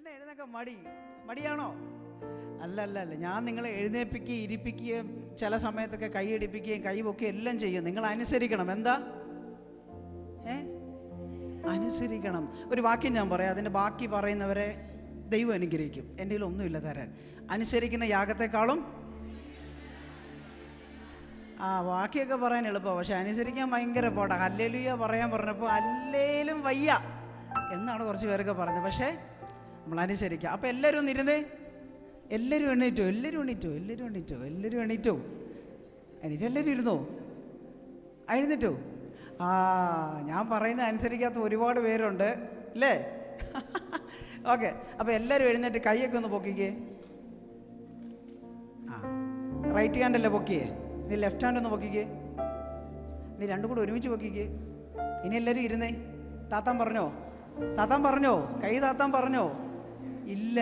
എന്നെ എഴുന്നേക്കാൻ മടി മടിയാണോ അല്ല അല്ല അല്ല ഞാൻ നിങ്ങളെ എഴുന്നേൽപ്പിക്കുകയും ഇരിപ്പിക്കുകയും ചില സമയത്തൊക്കെ കൈ ഇടിപ്പിക്കുകയും കൈ പൊക്കുകയും എല്ലാം ചെയ്യും നിങ്ങൾ അനുസരിക്കണം എന്താ ഏ അനുസരിക്കണം ഒരു വാക്യം ഞാൻ പറയാം അതിൻ്റെ ബാക്കി പറയുന്നവരെ ദൈവം അനുഗ്രഹിക്കും എൻ്റെ കയ്യിൽ ഒന്നുമില്ല തരാൻ അനുസരിക്കുന്ന യാഗത്തെക്കാളും ആ ബാക്കിയൊക്കെ പറയാൻ എളുപ്പമാണ് പക്ഷെ അനുസരിക്കാൻ ഭയങ്കര പോടാ അല്ലേലുയ പറയാൻ പറഞ്ഞപ്പോൾ അല്ലേലും വയ്യ എന്നാണ് കുറച്ച് പേരൊക്കെ പറഞ്ഞത് പക്ഷേ നമ്മൾ അനുസരിക്കുക അപ്പോൾ എല്ലാവരും ഒന്ന് ഇരുന്നേ എല്ലാവരും എണ്ണീറ്റോ എല്ലാവരും എണ്ണീറ്റോ എല്ലാവരും എണ്ണീറ്റോ എല്ലാവരും എണ്ണീറ്റോ എണീറ്റ് എല്ലാവരും ഇരുന്നോ എഴുന്നേറ്റോ ആ ഞാൻ പറയുന്നത് അനുസരിക്കാത്ത ഒരുപാട് പേരുണ്ട് അല്ലേ ഓക്കെ അപ്പോൾ എല്ലാവരും എഴുന്നേറ്റ് കൈയൊക്കെ ഒന്ന് പൊക്കിക്കേ ആ റൈറ്റ് ഹാൻഡ് അല്ലേ പൊക്കിയേ ഇനി ലെഫ്റ്റ് ഹാൻഡ് ഒന്ന് പൊക്കിക്കേ ഇനി രണ്ടും കൂടെ ഒരുമിച്ച് പൊക്കിക്കേ ഇനി എല്ലാവരും ഇരുന്നേ താത്താൻ പറഞ്ഞോ താത്താൻ പറഞ്ഞോ കൈ താത്താൻ പറഞ്ഞോ ഇല്ല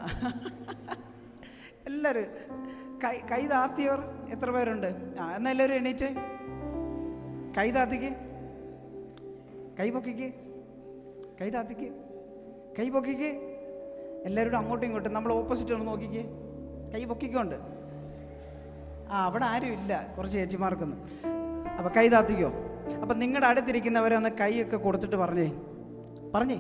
എല്ലാവരും കൈ കൈ താത്തിയവർ എത്ര പേരുണ്ട് ആ എന്നാൽ എല്ലാവരും എണീറ്റ് കൈ താത്തിക്ക് കൈ പൊക്കിക്ക് കൈ താത്തിക്ക് കൈ പൊക്കിക്ക് എല്ലാവരോടും അങ്ങോട്ടും ഇങ്ങോട്ടും നമ്മൾ ഓപ്പോസിറ്റ് ഒന്ന് നോക്കിക്കേ കൈ പൊക്കിക്കൊണ്ട് ആ അവിടെ ആരും ഇല്ല കുറച്ച് ചേച്ചിമാർക്കൊന്നും അപ്പോൾ കൈ താത്തിക്കോ അപ്പം നിങ്ങളുടെ അടുത്തിരിക്കുന്നവരെ ഒന്ന് കൈയൊക്കെ കൊടുത്തിട്ട് പറഞ്ഞേ പറഞ്ഞേ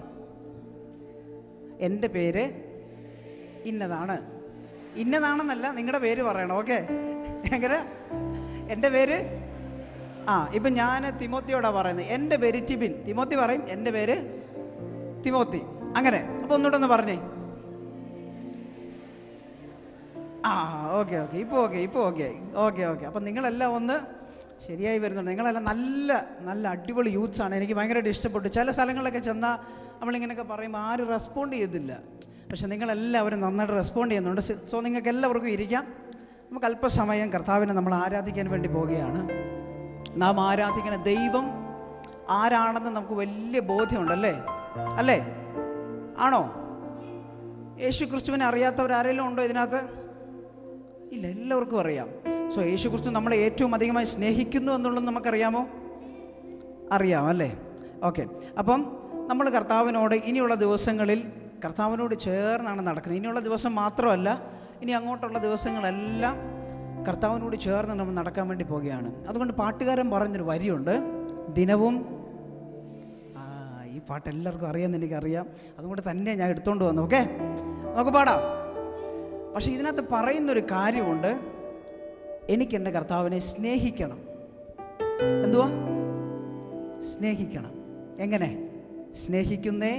എൻ്റെ പേര് ഇന്നതാണ് ഇന്നതാണെന്നല്ല നിങ്ങളുടെ പേര് പറയണം ഓക്കെ എങ്ങനെ എൻ്റെ പേര് ആ ഇപ്പം ഞാൻ തിമോത്തിയോടാ പറയുന്നത് എൻ്റെ പേര് ടിബിൻ തിമോത്തി പറയും എൻ്റെ പേര് തിമോത്തി അങ്ങനെ അപ്പോൾ ഒന്നുകൂടെ ഒന്ന് പറഞ്ഞേ ആ ഓക്കെ ഓക്കെ ഇപ്പോൾ ഓക്കെ ഇപ്പോൾ ഓക്കെ ഓക്കെ ഓക്കെ അപ്പം നിങ്ങളെല്ലാം ഒന്ന് ശരിയായി വരുന്നുണ്ട് നിങ്ങളെല്ലാം നല്ല നല്ല അടിപൊളി യൂത്ത്സ് ആണ് എനിക്ക് ഭയങ്കരമായിട്ട് ഇഷ്ടപ്പെട്ടു ചില സ്ഥലങ്ങളിലൊക്കെ ചെന്നാൽ നമ്മളിങ്ങനെയൊക്കെ പറയുമ്പോൾ ആരും റെസ്പോണ്ട് ചെയ്തില്ല പക്ഷെ നിങ്ങളെല്ലാവരും നന്നായിട്ട് റെസ്പോണ്ട് ചെയ്യുന്നുണ്ട് സോ നിങ്ങൾക്ക് എല്ലാവർക്കും ഇരിക്കാം നമുക്ക് അല്പസമയം കർത്താവിനെ നമ്മൾ ആരാധിക്കാൻ വേണ്ടി പോവുകയാണ് നാം ആരാധിക്കുന്ന ദൈവം ആരാണെന്ന് നമുക്ക് വലിയ ബോധ്യമുണ്ടല്ലേ അല്ലേ ആണോ യേശു ക്രിസ്തുവിനെ അറിയാത്തവർ ആരെങ്കിലും ഉണ്ടോ ഇതിനകത്ത് ഇല്ല എല്ലാവർക്കും അറിയാം സോ യേശു ക്രിസ്തു നമ്മളെ ഏറ്റവും അധികമായി സ്നേഹിക്കുന്നു എന്നുള്ളത് നമുക്കറിയാമോ അറിയാം അല്ലേ ഓക്കെ അപ്പം നമ്മൾ കർത്താവിനോട് ഇനിയുള്ള ദിവസങ്ങളിൽ കർത്താവിനോട് ചേർന്നാണ് നടക്കുന്നത് ഇനിയുള്ള ദിവസം മാത്രമല്ല ഇനി അങ്ങോട്ടുള്ള ദിവസങ്ങളെല്ലാം കർത്താവിനോട് ചേർന്ന് നമ്മൾ നടക്കാൻ വേണ്ടി പോവുകയാണ് അതുകൊണ്ട് പാട്ടുകാരൻ പറഞ്ഞൊരു വരിയുണ്ട് ദിനവും ആ ഈ പാട്ട് എല്ലാവർക്കും അറിയാമെന്ന് എനിക്കറിയാം അതുകൊണ്ട് തന്നെ ഞാൻ എടുത്തുകൊണ്ട് വന്നു ഓക്കെ നമുക്ക് പാടാം പക്ഷേ ഇതിനകത്ത് പറയുന്നൊരു കാര്യമുണ്ട് എനിക്ക് എൻ്റെ കർത്താവിനെ സ്നേഹിക്കണം എന്തുവാ സ്നേഹിക്കണം എങ്ങനെ സ്നേഹിക്കുന്നേ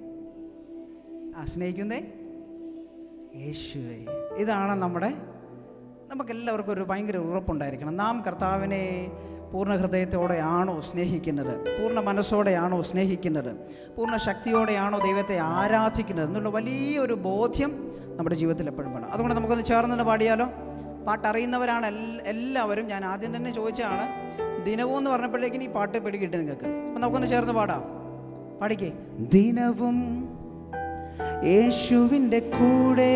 ആ സ്നേഹിക്കുന്നേ യേശുവേ ഇതാണ് നമ്മുടെ നമുക്കെല്ലാവർക്കും ഒരു ഭയങ്കര ഉറപ്പുണ്ടായിരിക്കണം നാം കർത്താവിനെ പൂർണ്ണ ഹൃദയത്തോടെയാണോ സ്നേഹിക്കുന്നത് പൂർണ്ണ മനസ്സോടെയാണോ സ്നേഹിക്കുന്നത് പൂർണ്ണ ശക്തിയോടെയാണോ ദൈവത്തെ ആരാധിക്കുന്നത് എന്നുള്ള വലിയൊരു ബോധ്യം നമ്മുടെ ജീവിതത്തിൽ എപ്പോഴും വേണം അതുകൊണ്ട് നമുക്കൊന്ന് ചേർന്ന് പാടിയാലോ പാട്ടറിയുന്നവരാണ് എൽ- എല്ലാവരും ഞാൻ ആദ്യം തന്നെ ചോദിച്ചതാണ് ദിനവും എന്ന് പറഞ്ഞപ്പോഴേക്കും ഈ പാട്ട് പിടികിട്ടി നിങ്ങൾക്ക് അപ്പം നമുക്കൊന്ന് ചേർന്ന് പാടാം പാടിക്കേ ദിനവും യേശുവിൻ്റെ കൂടെ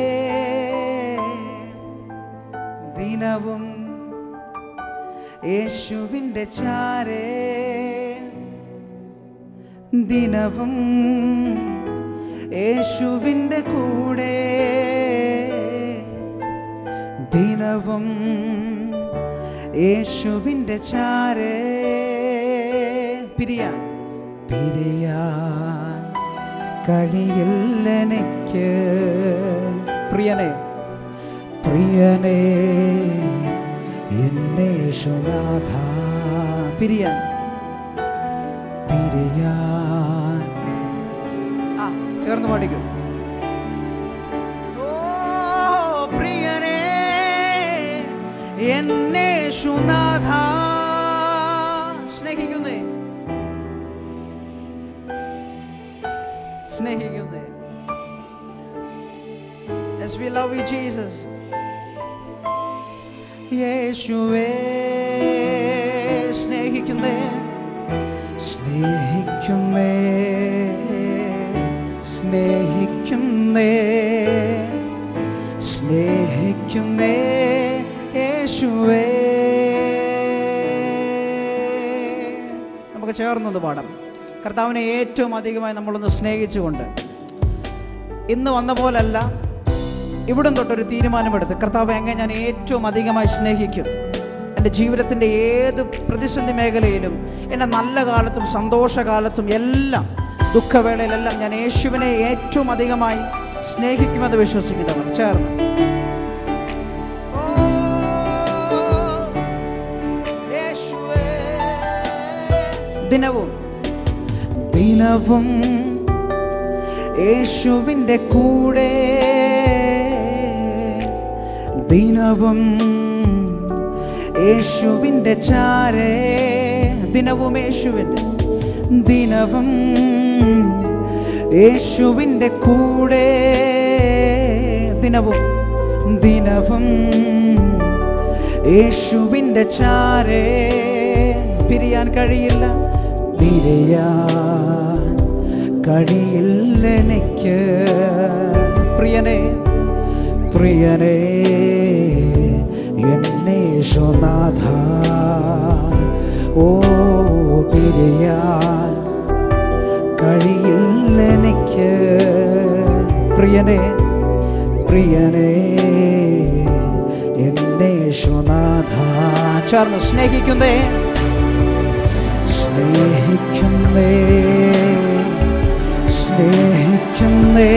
ദിനവും യേശുവിൻ്റെ ചാരേ ദിനവും യേശുവിൻ്റെ കൂടെ ദിനവും യേശുവിൻ്റെ ചാരേ പിരിയാൻ പിരിയാൻ കഴിയില്ലെനിക്ക് പ്രിയനെ പ്രിയനെ എന്നെ യേശുനാഥ പിരിയാൻ പിരിയാൻ ആ ചേർന്ന് പാടിക്കും ഓ പ്രിയനെ എന്നെ യേശുനാഥ സ്നേഹിക്കുന്നേ സ്നേഹിക്കുന്നേ Yes, we love you, Jesus. യേശുവേ സ്നേഹിക്കുന്നേ സ്നേഹിക്കുന്നേ സ്നേഹിക്കുന്നേ സ്നേഹിക്കുന്നേ യേശുവേ നമുക്ക് ചേർന്നത് പാടാം കർത്താവിനെ ഏറ്റവും അധികമായി നമ്മളൊന്ന് സ്നേഹിച്ചുകൊണ്ട് ഇന്ന് വന്ന പോലല്ല ഇവിടം തൊട്ടൊരു തീരുമാനമെടുത്ത് കർത്താവ് എങ്ങനെ ഞാൻ ഏറ്റവും അധികമായി സ്നേഹിക്കും എൻ്റെ ജീവിതത്തിൻ്റെ ഏത് പ്രതിസന്ധി മേഖലയിലും എൻ്റെ നല്ല കാലത്തും സന്തോഷകാലത്തും എല്ലാം ദുഃഖവേളയിലെല്ലാം ഞാൻ യേശുവിനെ ഏറ്റവും അധികമായി സ്നേഹിക്കുമെന്ന് വിശ്വസിക്കുന്നവർ ചേർന്ന് ദിനവും ദിനവും യേശുവിൻ്റെ കൂടെ ദിനവും യേശുവിൻ്റെ ചാരേ ദിനവും യേശുവിൻ്റെ ദിനവും യേശുവിൻ്റെ കൂടെ ദിനവും ദിനവും യേശുവിൻ്റെ ചാരേ പിരിയാൻ കഴിയില്ല പിരിയാൻ കഴിയില്ല എനിക്ക് പ്രിയനെ പ്രിയനെ എന്നേശുനാഥ ഓ പിരിയാൻ കഴിയില്ല എനിക്ക് പ്രിയനെ പ്രിയനെ എന്നേശുനാഥ ചേർന്ന് സ്നേഹിക്കുന്നേ സ്നേഹിക്കുന്നേ സ്നേഹിക്കുന്നേ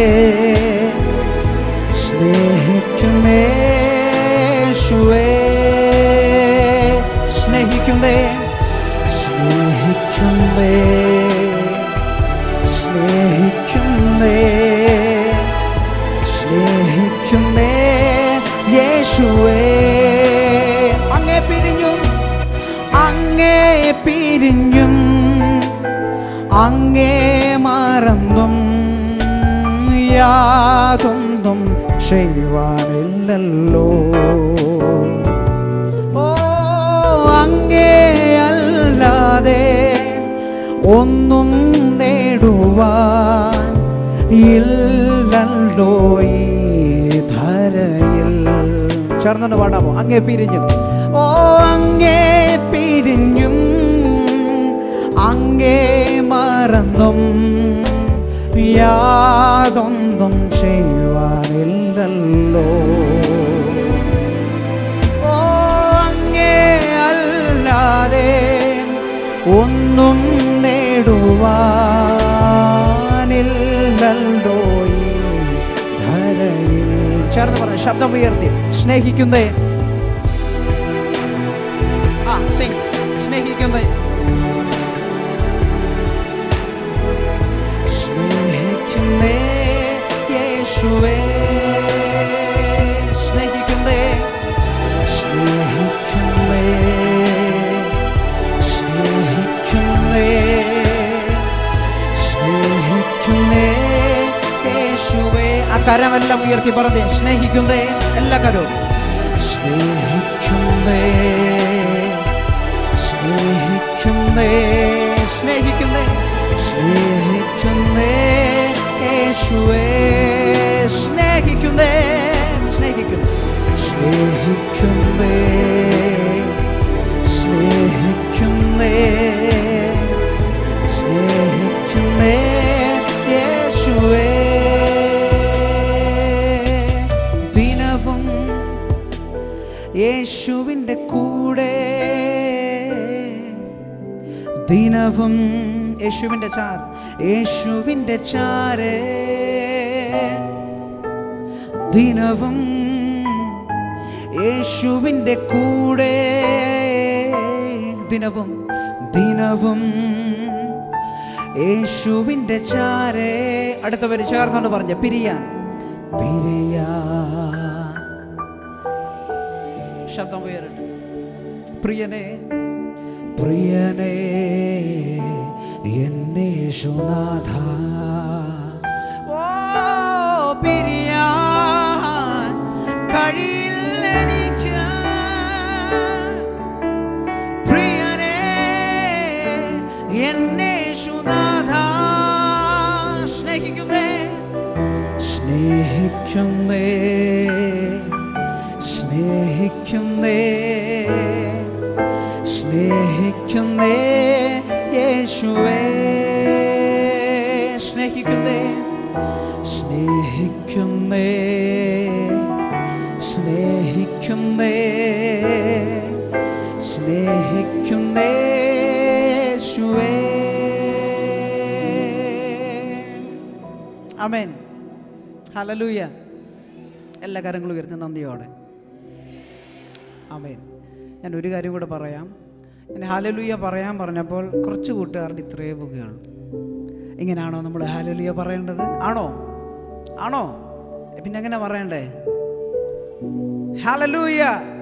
സ്നേഹിക്കുന്നേ യേശുവേ സ്നേഹിക്കുന്നേ സ്നേഹിക്കുന്നേ സ്നേഹിക്കുന്നേ സ്നേഹിക്കുന്നേ യേശുവേ അങ്ങേ പിരിഞ്ഞും അങ്ങേ പിരിഞ്ഞും അങ്ങേ മറന്നും യാതൊന്നും ചെയ്യുവാനില്ലല്ലോ ഓ അങ്ങേ അല്ലാതെ ഒന്നും നേടുവാൻ ഇല്ലല്ലോ ഈ ധരയിൽ ചേർന്നു പാടാമോ അങ്ങേ പിരിഞ്ഞും ഓ അങ്ങേ പിരിഞ്ഞും അങ്ങേ മറന്നും യാതൊന്നും ചെയ്യുവാനില്ലല്ലോ ഓ അങ്ങേ അല്ലാതെ ഒന്നും നേടുവാനില്ലല്ലോ ഈ ധരയിൽ ചേർന്ന് പറഞ്ഞ ശബ്ദം ഉയർത്തി സ്നേഹിക്കുന്നേ ആ സിംഗ് സ്നേഹിക്കുന്നേ സ്നേഹിക്കുന്നേ യേശുവേ സ്നേഹിക്കുന്നേ സ്നേഹിക്കുന്നേ സ്നേഹിക്കുന്നേ സ്നേഹിക്കുന്നേ യേശുവേ ആ കരമെല്ലാം ഉയർത്തി പറഞ്ഞേ സ്നേഹിക്കുന്നേ എല്ലാ കരവും സ്നേഹിക്കുന്നേ സ്നേഹിക്കുന്നേ സ്നേഹിക്കുന്നേ സ്നേഹിക്കുന്നേ യേശുവേ സ്നേഹിക്കുന്നേ സ്നേഹിക്കുന്നു സ്നേഹിക്കുന്നേ സ്നേഹിക്കുന്നേ സ്നേഹിക്കുന്നേ യേശുവേ ദിനവും യേശുവിൻ്റെ കൂടെ ദിനവും യേശുവിൻ്റെ ചാർ യേശുവിൻ്റെ ചാരേ ദിനവും യേശുവിൻ്റെ കൂടെ ദിനവും ദിനവും യേശുവിൻ്റെ ചാരേ അടുത്തവര് ചേർന്നോണ്ട് പറഞ്ഞ പിരിയാൻ പിരിയാ ശബ്ദം ഉയരട്ടെ പ്രിയനെ പ്രിയനെ എന്നേശുനാഥ ഓ പിരിയാൻ കഴിയില്ലെനിക്ക് പ്രിയനെ എന്നേശുനാഥ സ്നേഹിക്കുന്നേ സ്നേഹിക്കുന്നേ സ്നേഹിക്കുന്നേ സ്നേഹിക്കുന്നേ യേശുവേ സ്നേഹിക്കുന്നേ സ്നേഹിക്കുന്നേ സ്നേഹിക്കുന്നേ സ്നേഹിക്കുന്നേ സ്നേഹിക്കുന്നേ യേശുവേ അമേൻ ഹലലൂയ എല്ലാ കാര്യങ്ങളും ഉയർത്തി നന്ദിയോടെ അമേൻ ഞാൻ ഒരു കാര്യം കൂടെ പറയാം ഞാൻ ഹാലലുയ പറയാൻ പറഞ്ഞപ്പോൾ കുറച്ച് കൂട്ടുകാരുടെ ഇത്രയേ പോകുകയുള്ളൂ ഇങ്ങനെയാണോ നമ്മൾ ഹാലലുയ പറയേണ്ടത് ആണോ ആണോ പിന്നെ എങ്ങനെ പറയണ്ടേ ഹാലലൂയ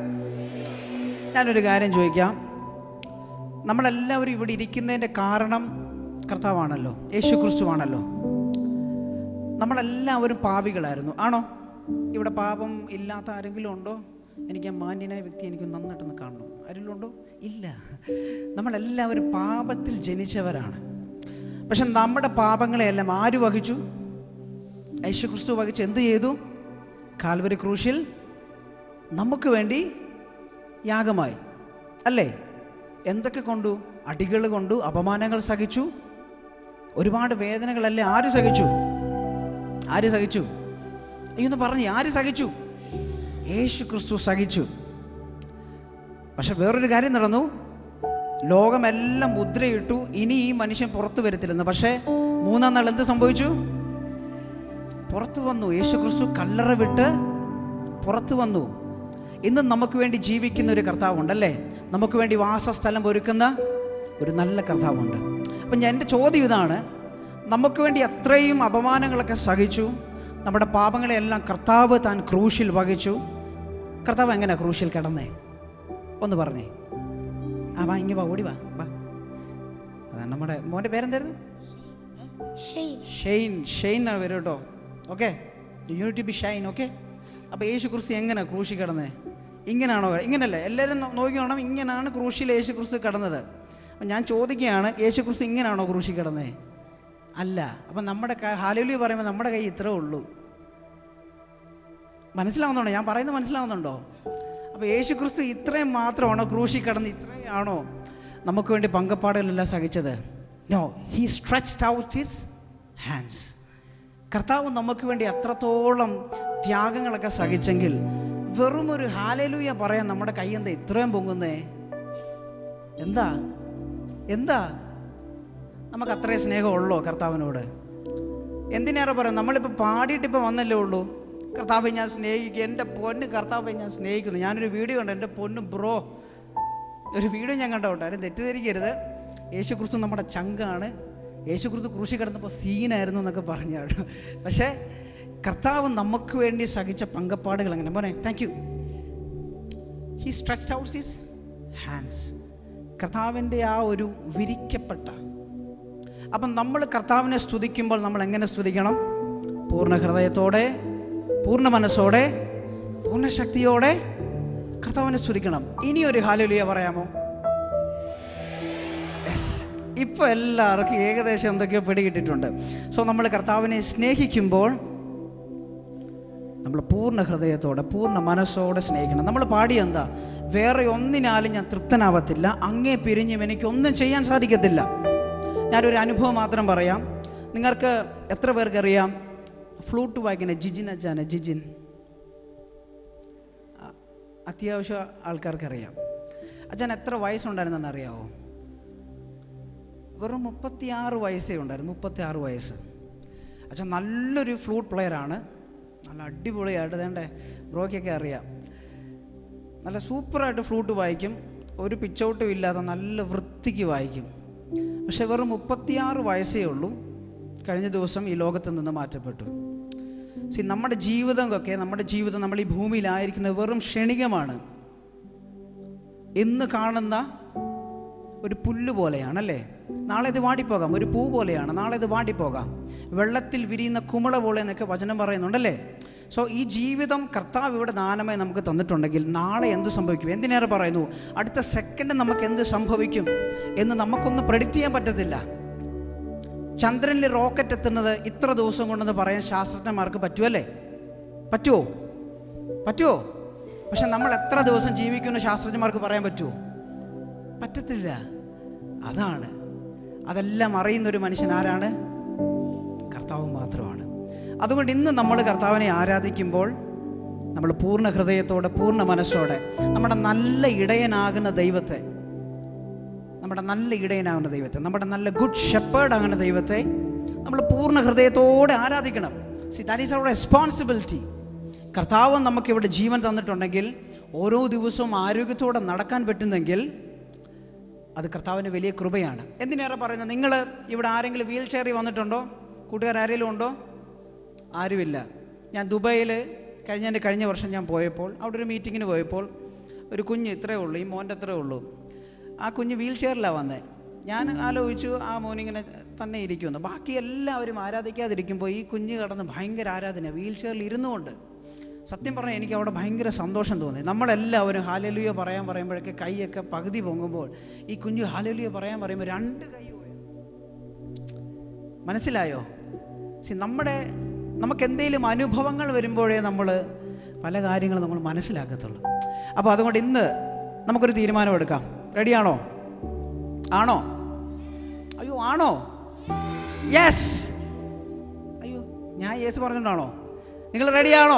ഞാനൊരു കാര്യം ചോദിക്കാം നമ്മളെല്ലാവരും ഇവിടെ ഇരിക്കുന്നതിൻ്റെ കാരണം കർത്താവാണല്ലോ യേശു ക്രിസ്തുവാണല്ലോ നമ്മളെല്ലാവരും പാപികളായിരുന്നു ആണോ ഇവിടെ പാപം ഇല്ലാത്ത ആരെങ്കിലും ഉണ്ടോ എനിക്ക് ആ മാന്യനായ വ്യക്തി എനിക്ക് നന്നായിട്ടൊന്ന് കാണണം ആരെങ്കിലും ഉണ്ടോ ഇല്ല നമ്മളെല്ലാവരും പാപത്തിൽ ജനിച്ചവരാണ് പക്ഷെ നമ്മുടെ പാപങ്ങളെയെല്ലാം ആര് വഹിച്ചു യേശു ക്രിസ്തു വഹിച്ച് എന്ത് ചെയ്തു കാൽവരി ക്രൂശിൽ നമുക്ക് വേണ്ടി യാഗമായി അല്ലേ എന്തൊക്കെ കൊണ്ടു അടികൾ കൊണ്ടു അപമാനങ്ങൾ സഹിച്ചു ഒരുപാട് വേദനകളല്ലേ ആര് സഹിച്ചു ആര് സഹിച്ചു അയ്യൊന്ന് പറഞ്ഞു ആര് സഹിച്ചു യേശു ക്രിസ്തു സഹിച്ചു പക്ഷെ വേറൊരു കാര്യം നടന്നു ലോകമെല്ലാം മുദ്രയിട്ടു ഇനി ഈ മനുഷ്യൻ പുറത്തു വരത്തില്ലെന്ന് പക്ഷേ മൂന്നാം നാൾ എന്ത് സംഭവിച്ചു പുറത്തു വന്നു യേശു ക്രിസ്തു കല്ലറ വിട്ട് പുറത്തു വന്നു ഇന്ന് നമുക്ക് വേണ്ടി ജീവിക്കുന്ന ഒരു കർത്താവുണ്ടല്ലേ നമുക്ക് വേണ്ടി വാസസ്ഥലം ഒരുക്കുന്ന ഒരു നല്ല കർത്താവുണ്ട് അപ്പം ഞാൻ എൻ്റെ ചോദ്യം ഇതാണ് നമുക്ക് വേണ്ടി അത്രയും അപമാനങ്ങളൊക്കെ സഹിച്ചു നമ്മുടെ പാപങ്ങളെയെല്ലാം കർത്താവ് താൻ ക്രൂശിൽ വഹിച്ചു കർത്താവ് എങ്ങനെ ക്രൂശിൽ കിടന്നേ ഒന്ന് പറഞ്ഞേ ആ വാ ഇങ്ങ് വാ ഓടി വാ വാ അതാണ് നമ്മുടെ മോൻ്റെ പേരെന്തായിരുന്നു ഷെയ്ൻ ഷെയ്ൻ ഷെയ്ൻ എന്നാണ് പേര് കേട്ടോ okay unit B shine okay അപ്പോൾ യേശു ക്രിസ്തു എങ്ങനെ ക്രൂശി കിടന്നത് ഇങ്ങനെയാണോ ഇങ്ങനല്ലേ എല്ലാവരും നോ- നോക്കിക്കോണം ഇങ്ങനെയാണ് ക്രൂശിൽ യേശു ക്രിസ്തു കിടന്നത് അപ്പം ഞാൻ ചോദിക്കുകയാണ് യേശു ക്രിസ്തു ഇങ്ങനെയാണോ ക്രൂശി കിടന്നത് അല്ല അപ്പം നമ്മുടെ ഹാലുലി പറയുമ്പോൾ നമ്മുടെ കൈ ഇത്രേ ഉള്ളൂ മനസ്സിലാവുന്നുണ്ടോ ഞാൻ പറയുന്നത് മനസ്സിലാവുന്നുണ്ടോ അപ്പോൾ യേശു ക്രിസ്തു ഇത്രയും മാത്രമാണോ ക്രൂശി കിടന്ന് ഇത്രയാണോ നമുക്ക് വേണ്ടി പങ്കപ്പാടുകളെല്ലാം സഹിച്ചത് no he stretched out his hands കർത്താവ് നമുക്ക് വേണ്ടി അത്രത്തോളം ത്യാഗങ്ങളൊക്കെ സഹിച്ചെങ്കിൽ വെറും ഒരു ഹാലലൂയ പറയാൻ നമ്മുടെ കൈ എന്താ ഇത്രയും പൊങ്ങുന്നേ എന്താ എന്താ നമുക്ക് അത്രയും സ്നേഹമുള്ളോ കർത്താവിനോട് എന്തിനേറെ പറയാം നമ്മളിപ്പോൾ പാടിയിട്ട് ഇപ്പോൾ വന്നല്ലേ ഉള്ളൂ കർത്താവെ ഞാൻ സ്നേഹിക്കും എൻ്റെ പൊന്ന് കർത്താവെ ഞാൻ സ്നേഹിക്കുന്നു ഞാനൊരു വീഡിയോ കണ്ടു എൻ്റെ പൊന്ന് ബ്രോ ഒരു വീഡിയോ ഞാൻ കണ്ടോട്ടെ ആരും തെറ്റിദ്ധരിക്കരുത് യേശു ക്രിസ്തു നമ്മുടെ ചങ്കാണ് യേശു ക്രിസ്തു ക്രൂശി കിടന്നപ്പോൾ സീനായിരുന്നു എന്നൊക്കെ പറഞ്ഞാണ് പക്ഷേ കർത്താവ് നമുക്ക് വേണ്ടി സഹിച്ച പങ്കപ്പാടുകൾ അങ്ങനെ പോനെ thank you he stretched out his hands കർത്താവിൻ്റെ ആ ഒരു വിരിക്കപ്പെട്ട അപ്പം നമ്മൾ കർത്താവിനെ സ്തുതിക്കുമ്പോൾ നമ്മൾ എങ്ങനെ സ്തുതിക്കണം പൂർണ്ണ ഹൃദയത്തോടെ പൂർണ്ണ മനസ്സോടെ പൂർണ്ണ ശക്തിയോടെ കർത്താവിനെ സ്തുതിക്കണം ഇനി ഒരു ഹാലുലിയ പറയാമോ യെസ് ഇപ്പോൾ എല്ലാവർക്കും ഏകദേശം എന്തൊക്കെയോ പിടികിട്ടിട്ടുണ്ട് സോ നമ്മൾ കർത്താവിനെ സ്നേഹിക്കുമ്പോൾ നമ്മൾ പൂർണ്ണ ഹൃദയത്തോടെ പൂർണ്ണ മനസ്സോടെ സ്നേഹിക്കണം നമ്മൾ പാടി എന്താ വേറെ ഒന്നിനാലും ഞാൻ തൃപ്തനാവത്തില്ല അങ്ങേ പിരിഞ്ഞും എനിക്കൊന്നും ചെയ്യാൻ സാധിക്കത്തില്ല ഞാനൊരു അനുഭവം മാത്രം പറയാം നിങ്ങൾക്ക് എത്ര പേർക്ക് അറിയാം ഫ്ലൂട്ട് വായിക്കുന്ന ജിജിൻ അജാന ജിജിൻ അ- അത്യാവശ്യം ആൾക്കാർക്കറിയാം അച്ഛൻ എത്ര വയസ്സുണ്ടായിരുന്നെന്ന് അറിയാവോ വെറും മുപ്പത്തിയാറ് വയസ്സേ ഉണ്ടായിരുന്നു മുപ്പത്തിയാറ് വയസ്സ് അച്ഛൻ നല്ലൊരു ഫ്ലൂട്ട് പ്ലെയറാണ് നല്ല അടിപൊളിയായിട്ട് വേണ്ടേ ബ്രോയ്ക്കൊക്കെ അറിയാം നല്ല സൂപ്പറായിട്ട് ഫ്ലൂട്ട് വായിക്കും ഒരു പിച്ചൗട്ടും ഇല്ലാതെ നല്ല വൃത്തിക്ക് വായിക്കും പക്ഷെ വെറും മുപ്പത്തിയാറ് വയസ്സേ ഉള്ളൂ കഴിഞ്ഞ ദിവസം ഈ ലോകത്ത് നിന്ന് മാറ്റപ്പെട്ടു സി നമ്മുടെ ജീവിതമൊക്കെ നമ്മുടെ ജീവിതം നമ്മൾ ഈ ഭൂമിയിലായിരിക്കുന്നത് വെറും ക്ഷണികമാണ് ഇന്ന് കാണുന്ന ഒരു പുല്ല് പോലെയാണല്ലേ നാളെ ഇത് വാടിപ്പോകാം ഒരു പൂ പോലെയാണ് നാളെ ഇത് വാടിപ്പോകാം വെള്ളത്തിൽ വിരിയുന്ന കുമിള പോലെ എന്നൊക്കെ വചനം പറയുന്നുണ്ടല്ലേ സോ ഈ ജീവിതം കർത്താവ് ഇവിടെ ദാനമായി നമുക്ക് തന്നിട്ടുണ്ടെങ്കിൽ നാളെ എന്ത് സംഭവിക്കും എന്തിനേറെ പറയുന്നു അടുത്ത സെക്കൻഡ് നമുക്ക് എന്ത് സംഭവിക്കും എന്ന് നമുക്കൊന്ന് പ്രഡിക്റ്റ് ചെയ്യാൻ പറ്റത്തില്ല ചന്ദ്രനിൽ റോക്കറ്റ് എത്തുന്നത് ഇത്ര ദിവസം കൊണ്ടെന്ന് പറയാൻ ശാസ്ത്രജ്ഞന്മാർക്ക് പറ്റുമല്ലേ പറ്റുമോ പറ്റുമോ പക്ഷെ നമ്മൾ എത്ര ദിവസം ജീവിക്കുമെന്ന് ശാസ്ത്രജ്ഞന്മാർക്ക് പറയാൻ പറ്റുമോ പറ്റത്തില്ല അതാണ് അതെല്ലാം അറിയുന്ന ഒരു മനുഷ്യൻ ആരാണ് കർത്താവ് മാത്രമാണ് അതുകൊണ്ട് ഇന്ന് നമ്മൾ കർത്താവിനെ ആരാധിക്കുമ്പോൾ നമ്മൾ പൂർണ്ണ ഹൃദയത്തോടെ പൂർണ്ണ മനസ്സോടെ നമ്മുടെ നല്ല ഇടയനാകുന്ന ദൈവത്തെ നമ്മുടെ നല്ല ഇടയനാകുന്ന ദൈവത്തെ നമ്മുടെ നല്ല ഗുഡ് ഷെപ്പേർഡ് ആകുന്ന ദൈവത്തെ നമ്മൾ പൂർണ്ണ ഹൃദയത്തോടെ ആരാധിക്കണം see that is our responsibility കർത്താവ് നമുക്കിവിടെ ജീവൻ തന്നിട്ടുണ്ടെങ്കിൽ ഓരോ ദിവസവും ആരോഗ്യത്തോടെ നടക്കാൻ പറ്റുന്നെങ്കിൽ അത് കർത്താവിന് വലിയ കൃപയാണ് എന്തിനേറെ പറയുന്നത് നിങ്ങൾ ഇവിടെ ആരെങ്കിലും വീൽ ചെയറിൽ വന്നിട്ടുണ്ടോ കൂട്ടുകാർ ആരെങ്കിലും ഉണ്ടോ ആരുമില്ല ഞാൻ ദുബായിൽ കഴിഞ്ഞ എൻ്റെ കഴിഞ്ഞ വർഷം ഞാൻ പോയപ്പോൾ അവിടെ ഒരു മീറ്റിങ്ങിന് പോയപ്പോൾ ഒരു കുഞ്ഞ് ഇത്രയേ ഉള്ളൂ ഈ മോൻ്റെ അത്രയേ ഉള്ളൂ ആ കുഞ്ഞ് വീൽ ചെയറിലാണ് വന്നത് ഞാൻ ആലോചിച്ചു ആ മോനിങ്ങനെ തന്നെ ഇരിക്കുമെന്ന് ബാക്കി എല്ലാവരും ആരാധിക്കാതിരിക്കുമ്പോൾ ഈ കുഞ്ഞ് കടന്ന് ഭയങ്കര ആരാധന വീൽ ചെയറിൽ ഇരുന്നുകൊണ്ട് സത്യം പറഞ്ഞാൽ എനിക്ക് അവിടെ ഭയങ്കര സന്തോഷം തോന്നി നമ്മളെല്ലാവരും ഹാലലുയ പറയാൻ പറയുമ്പോഴൊക്കെ കൈയൊക്കെ പകുതി പൊങ്ങുമ്പോൾ ഈ കുഞ്ഞു ഹാലലുയ പറയാൻ പറയുമ്പോൾ രണ്ട് കൈ ഉയർത്തും. മനസ്സിലായോ സി നമ്മുടെ നമുക്ക് എന്തെങ്കിലും അനുഭവങ്ങൾ വരുമ്പോഴേ നമ്മൾ പല കാര്യങ്ങളും നമ്മൾ മനസ്സിലാക്കത്തുള്ളൂ അപ്പോൾ അതുകൊണ്ട് ഇന്ന് നമുക്കൊരു തീരുമാനം എടുക്കാം റെഡിയാണോ ആണോ അയ്യോ ആണോ യെസ് അയ്യോ ഞാൻ യെസ് പറഞ്ഞിട്ടാണോ നിങ്ങൾ റെഡിയാണോ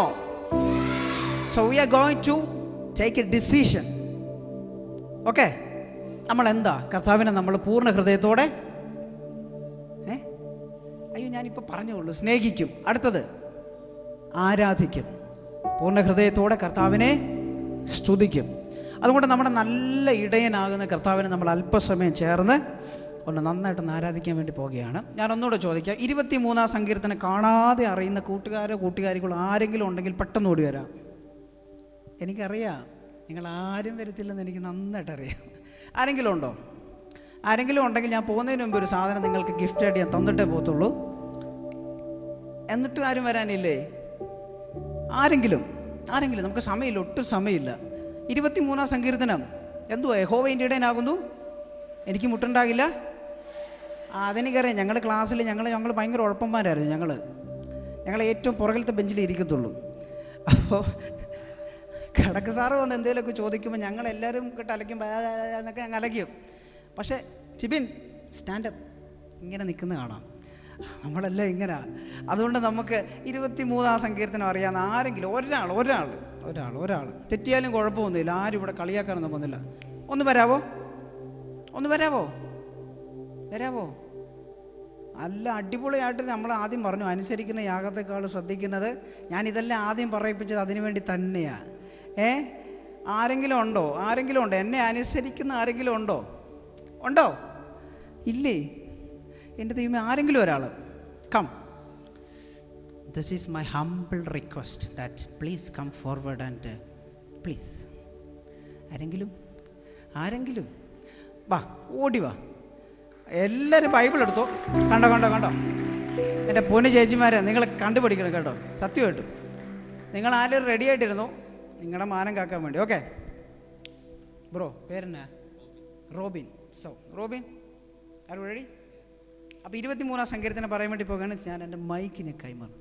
so we are going to take a decision okay നമ്മൾ എന്താ കർത്താവിനെ നമ്മൾ പൂർണ്ണ ഹൃദയത്തോടെ ഏ അയ്യോ ഞാനിപ്പോൾ പറഞ്ഞുള്ളൂ സ്നേഹിക്കും അടുത്തത് ആരാധിക്കും പൂർണ്ണ ഹൃദയത്തോടെ കർത്താവിനെ സ്തുതിക്കും അതുകൊണ്ട് നമ്മുടെ നല്ല ഇടയനാകുന്ന കർത്താവിനെ നമ്മൾ അല്പസമയം ചേർന്ന് ഒന്ന് നന്നായിട്ടൊന്ന് ആരാധിക്കാൻ വേണ്ടി പോവുകയാണ് ഞാൻ ഒന്നുകൂടെ ചോദിക്കാം ഇരുപത്തി മൂന്നാം സങ്കീർത്തനം കാണാതെ അറിയുന്ന കൂട്ടുകാരോ കൂട്ടുകാരികളോ ആരെങ്കിലും ഉണ്ടെങ്കിൽ പെട്ടെന്ന് ഓടി വരാം എനിക്കറിയാം നിങ്ങൾ ആരും വരത്തില്ലെന്ന് എനിക്ക് നന്നായിട്ട് അറിയാം ആരെങ്കിലും ഉണ്ടോ ആരെങ്കിലും ഉണ്ടെങ്കിൽ ഞാൻ പോകുന്നതിന് മുമ്പ് ഒരു സാധനം നിങ്ങൾക്ക് ഗിഫ്റ്റ് ആയിട്ട് ഞാൻ തന്നിട്ടേ പോകത്തുള്ളൂ എന്നിട്ടും ആരും വരാനില്ലേ ആരെങ്കിലും ആരെങ്കിലും നമുക്ക് സമയമില്ല ഒട്ടും സമയമില്ല ഇരുപത്തിമൂന്നാം സങ്കീർത്തനം എന്തുവാ യഹോവ എൻ്റെ ഇടയനാകുന്നു എനിക്ക് മുട്ടുണ്ടാകില്ല ആ അതെനിക്കറിയാം ഞങ്ങൾ ക്ലാസ്സിൽ ഞങ്ങൾ ഞങ്ങൾ ഭയങ്കര ഉഴപ്പന്മാരായിരുന്നു ഞങ്ങൾ ഞങ്ങൾ ഏറ്റവും പുറകിലത്തെ ബെഞ്ചിൽ ഇരിക്കത്തുള്ളൂ അപ്പോൾ കടക്ക് സാറ് വന്ന് എന്തെങ്കിലുമൊക്കെ ചോദിക്കുമ്പോൾ ഞങ്ങൾ എല്ലാവരും കേട്ട് അലയ്ക്കും ബാ, ബാ, ബാ എന്നൊക്കെ ഞങ്ങൾ അലയ്ക്കും പക്ഷേ ചിബിൻ സ്റ്റാൻഡപ്പ് ഇങ്ങനെ നിൽക്കുന്ന കാണാം നമ്മളെല്ലാം ഇങ്ങനെ അതുകൊണ്ട് നമുക്ക് ഇരുപത്തി മൂന്നാം സങ്കീർത്തനം അറിയാവുന്ന ആരെങ്കിലും ഒരാൾ ഒരാൾ ഒരാൾ ഒരാൾ തെറ്റിയാലും കുഴപ്പമൊന്നുമില്ല ആരും ഇവിടെ കളിയാക്കാനൊന്നും പോകുന്നില്ല ഒന്ന് വരാവോ ഒന്ന് വരാവോ വരാവോ നല്ല അടിപൊളിയായിട്ട് നമ്മൾ ആദ്യം പറഞ്ഞു അനുസരിക്കുന്ന യാഗത്തെക്കാൾ ശ്രദ്ധിക്കുന്നത് ഞാൻ ഇതെല്ലാം ആദ്യം പറയിപ്പിച്ചത് അതിനു വേണ്ടി തന്നെയാണ് ഏ ആരെങ്കിലും ഉണ്ടോ ആരെങ്കിലും ഉണ്ടോ എന്നെ അനുസരിക്കുന്ന ആരെങ്കിലും ഉണ്ടോ ഉണ്ടോ ഇല്ലേ എൻ്റെ ദൈവമേ ആരെങ്കിലും ഒരാൾ come this is my humble request that please come forward and please ആരെങ്കിലും ആരെങ്കിലും വാ ഓടി വാ എല്ലാവരും ബൈബിൾ എടുത്തോ കണ്ടോ കണ്ടോ കണ്ടോ എൻ്റെ പൊന്നു ചേച്ചിമാരെ നിങ്ങൾ കണ്ടുപിടിക്കണം കേട്ടോ സത്യമായിട്ടും നിങ്ങൾ ആരും റെഡി ആയിട്ടിരുന്നു നിങ്ങളുടെ മാനം കാക്കാൻ വേണ്ടി ഓക്കെ ബ്രോ പേരെന്നാ Robin so Robin are ready അപ്പോൾ ഇരുപത്തി മൂന്നാം സങ്കീർത്തനം പറയാൻ വേണ്ടി പോകുകയാണ് ഞാൻ എൻ്റെ മൈക്കിന് കൈമാറും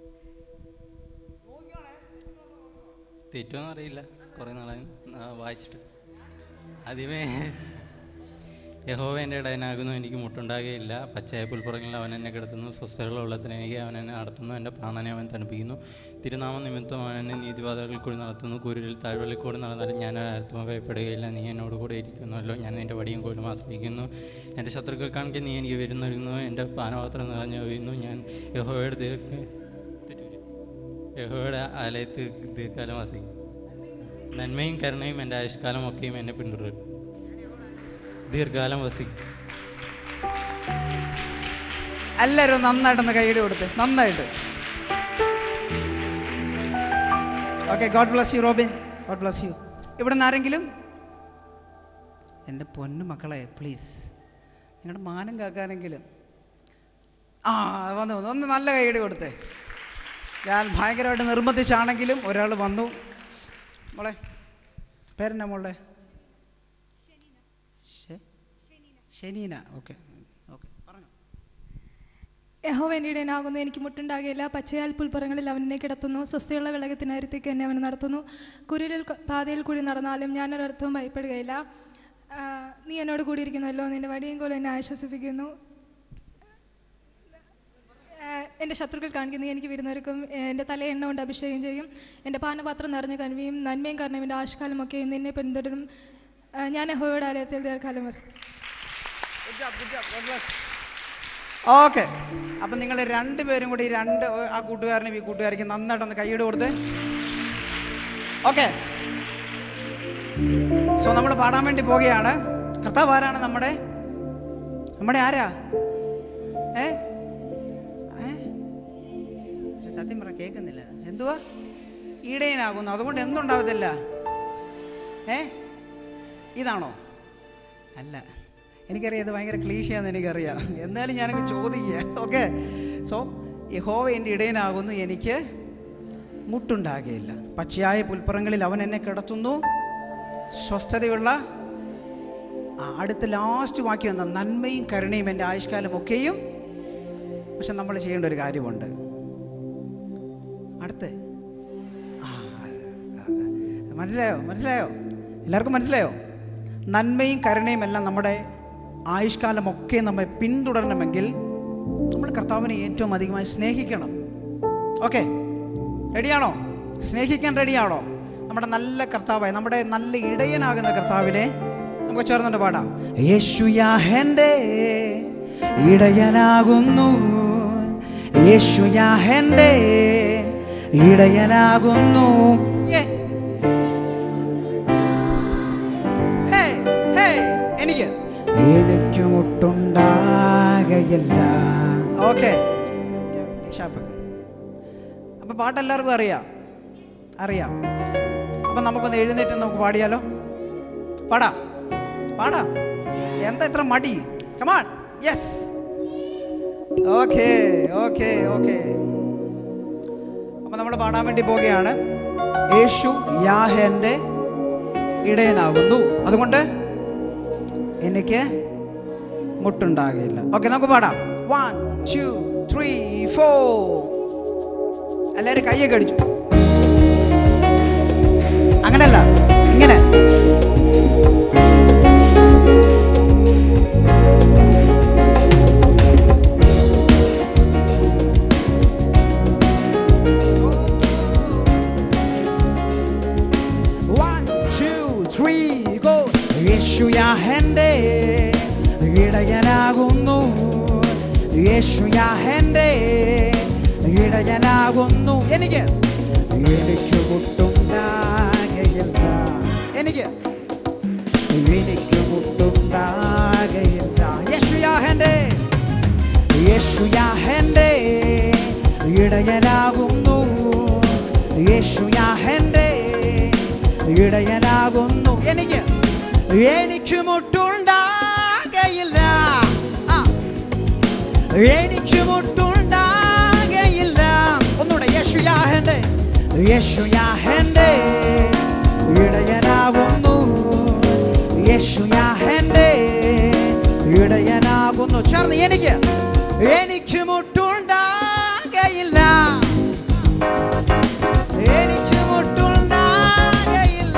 തെറ്റോന്നും അറിയില്ല കുറേ നാളായി ആ, വായിച്ചിട്ട് ആദ്യമേ യഹോവ എൻ്റെ ഇടയനാകുന്നു എനിക്ക് മുട്ടുണ്ടാകുകയില്ല പച്ചയായ പുൽപ്പുറങ്ങളിൽ അവൻ എന്നെ കിടത്തുന്നു സ്വസ്ഥതയുള്ള വെള്ളത്തിന് എനിക്ക് അവൻ എന്നെ നടത്തുന്നു എൻ്റെ പ്രാണനെ അവൻ തണുപ്പിക്കുന്നു തിരുനാമ നിമിത്തം അവൻ എന്നെ നീതിവാദകളിൽ കൂടി നടത്തുന്നു കുരുരിൽ താഴ്വള്ളിൽ കൂടി നടന്നാലും ഞാൻ ആർത്തും ഭയപ്പെടുകയില്ല നീ എന്നോട് കൂടെ ഇരിക്കുന്നുവല്ലോ ഞാൻ നിൻ്റെ വടിയും കോലും ആശ്രയിക്കുന്നു എൻ്റെ ശത്രുക്കൾ കാണിക്കാൻ നീ എനിക്ക് വരുന്നൊരുങ്ങുന്നു എൻ്റെ പാനപാത്രം നിറഞ്ഞു വീഴുന്നു ഞാൻ യഹോവയുടെ ദീർഘ യഹോയുടെ ആലയത്ത് ദീർഘകാലം വസിക്കും നന്മയും കരുണയും എൻ്റെ ആയുഷ്കാലം ഒക്കെയും എന്നെ പിന്തുടരും ദീർഘകാലം വസിക്കും എല്ലാവരും നന്നായിട്ടൊന്ന് കൈയ്യടി കൊടുത്ത് നന്നായിട്ട് okay God bless you Robin God bless you ഇവിടെ നിന്ന് ആരെങ്കിലും എൻ്റെ പൊന്നു മക്കളെ പ്ലീസ് നിങ്ങളുടെ മാനം കാക്കാനെങ്കിലും ആ വന്നു വന്നു ഒന്ന് നല്ല കൈയ്യടി കൊടുത്തേ ഞാൻ ഭയങ്കരമായിട്ട് നിർബന്ധിച്ചാണെങ്കിലും ഒരാൾ വന്നു മോളെ പേരെന്നാ മോളെ ശെ- ഷെനീന ഓക്കെ ഓക്കെ പറഞ്ഞു യഹോവ എൻ്റെ ഇടയനാകുന്നു എനിക്ക് മുട്ടുണ്ടാകുകയില്ല പച്ചയാൽ പുൽപ്പുറങ്ങളിൽ അവൻ എന്നെ കിടത്തുന്നു സ്വസ്ഥയുള്ള വിളകത്തിനരിത്തേക്ക് എന്നെ അവൻ നടത്തുന്നു കുരിലിൽ ക- പാതയിൽ കൂടി നടന്നാലും ഞാൻ ഒരർത്ഥവും ഭയപ്പെടുകയില്ല ആ, നീ എന്നോട് കൂടിയിരിക്കുന്നുവല്ലോ നിന്റെ വടിയും കോലും എന്നെ ആശ്വസിപ്പിക്കുന്നു ആ, എൻ്റെ ശത്രുക്കൾ കാണിക്കുന്ന എനിക്ക് വരുന്നവർക്കും എൻ്റെ തല എണ്ണ കൊണ്ട് അഭിഷേകം ചെയ്യും എൻ്റെ പാനപാത്രം നിറഞ്ഞു കനിവിയും നന്മയും കാരണം എൻ്റെ ആഷ്കാലമൊക്കെയും നിന്നെ പിന്തുടരും ആ, ഞാൻ യഹോവയുടെ ആലയത്തിൽ ദീർഘകാലം വസിക്കും ഓക്കെ അപ്പം നിങ്ങൾ രണ്ടുപേരും കൂടി ഈ രണ്ട് ആ കൂട്ടുകാരനും ഈ കൂട്ടുകാരിക്ക് നന്നായിട്ടൊന്ന് കൈയ്യട് കൊടുത്ത് ഓക്കെ സോ നമ്മൾ പാടാൻ വേണ്ടി പോവുകയാണ് കർത്താവ് ആരാണ് നമ്മുടെ നമ്മുടെ ആരാ ഏ ഏ? സത്യം പറ കേൾക്കുന്നില്ല എന്തുവാ ഈടയനാകുന്നു അതുകൊണ്ട് എന്തുണ്ടാവത്തില്ല ഏ ഇതാണോ അല്ല എനിക്കറിയാം ഇത് ഭയങ്കര ക്ലീശയാന്ന് എനിക്കറിയാം എന്നാലും ഞാനങ്ങ് ചോദിക്കുക ഓക്കെ സോ യഹോവ എൻ്റെ ഇടയനാകുന്നു എനിക്ക് മുട്ടുണ്ടാകുകയില്ല പച്ചയായ പുൽപ്പുറങ്ങളിൽ അവൻ എന്നെ കിടത്തുന്നു സ്വസ്ഥതയുള്ള ആ, അടുത്ത ലാസ്റ്റ് വാക്യം എന്താ നന്മയും കരുണയും എൻ്റെ ആയുഷ്കാലം ഒക്കെയും പക്ഷെ നമ്മൾ ചെയ്യേണ്ട ഒരു കാര്യമുണ്ട് അടുത്ത് ആ, ആ, മനസ്സിലായോ മനസ്സിലായോ എല്ലാവർക്കും മനസ്സിലായോ നന്മയും കരുണയും എല്ലാം നമ്മുടെ ആയുഷ്കാലമൊക്കെ നമ്മെ പിന്തുടരണമെങ്കിൽ നമ്മൾ കർത്താവിനെ ഏറ്റവും അധികമായി സ്നേഹിക്കണം ഓക്കെ റെഡിയാണോ സ്നേഹിക്കാൻ റെഡിയാണോ നമ്മുടെ നല്ല കർത്താവായി നമ്മുടെ നല്ല ഇടയനാകുന്ന കർത്താവിനെ നമുക്ക് ചേർന്നുകൊണ്ട് പാടാം യേശുയാഹൻ്റെ ഇടയനാകുന്നു യേശുയാഹൻ്റെ ഇടയനാകുന്നു Yeah. Hey, hey, എനിക്ക് എനിക്ക് മുട്ടുണ്ടാകയില്ല ഓക്കെ അപ്പൊ പാട്ട് എല്ലാവർക്കും അറിയാം അറിയാം അപ്പൊ നമുക്കൊന്ന് എഴുന്നേറ്റ് നമുക്ക് പാടിയാലോ പാടാം പാടാം എന്താ ഇത്ര മടി come on yes okay okay okay അപ്പൊ നമ്മൾ പാടാൻ വേണ്ടി പോവുകയാണ് യേശു യാഹന്റെ ഇടയനാകുന്നു അതുകൊണ്ട് എനിക്ക് മുട്ടുണ്ടാകില്ല ഓക്കെ നമുക്ക് പാടാം വൺ ടു ത്രീ ഫോർ എല്ലാവരും കയ്യൊക്കെ അടിച്ചു അങ്ങനല്ല ഇങ്ങനെ One, two, three, go. യേശുയാഹന്റെ ഇടയനാകുന്നു യേശുയാഹന്റെ ഇടയനാകുന്നു എനിക്ക് എനിക്ക് മുട്ടുണ്ടാകയില്ല എനിക്ക് എനിക്ക് മുട്ടുണ്ടാകയില്ല യേശുയാഹന്റെ യേശുയാഹന്റെ ഇടയനാകുന്നു യേശുയാഹന്റെ ഇടയനാകുന്നു എനിക്ക് എനിക്ക് മുട്ടുണ്ടാകയില്ല ആ. എനിക്ക് മുട്ടുണ്ടാകയില്ല ഒന്നുകൂടെ യേശുയാഹന്റെ യേശുയാഹന്റെ ഇടയനാകുന്നു യേശുയാഹന്റെ ഇടയനാകുന്നു ചേർന്ന് എനിക്ക് എനിക്ക് മുട്ടുണ്ടാകയില്ല എനിക്ക് മുട്ടുണ്ടാകയില്ല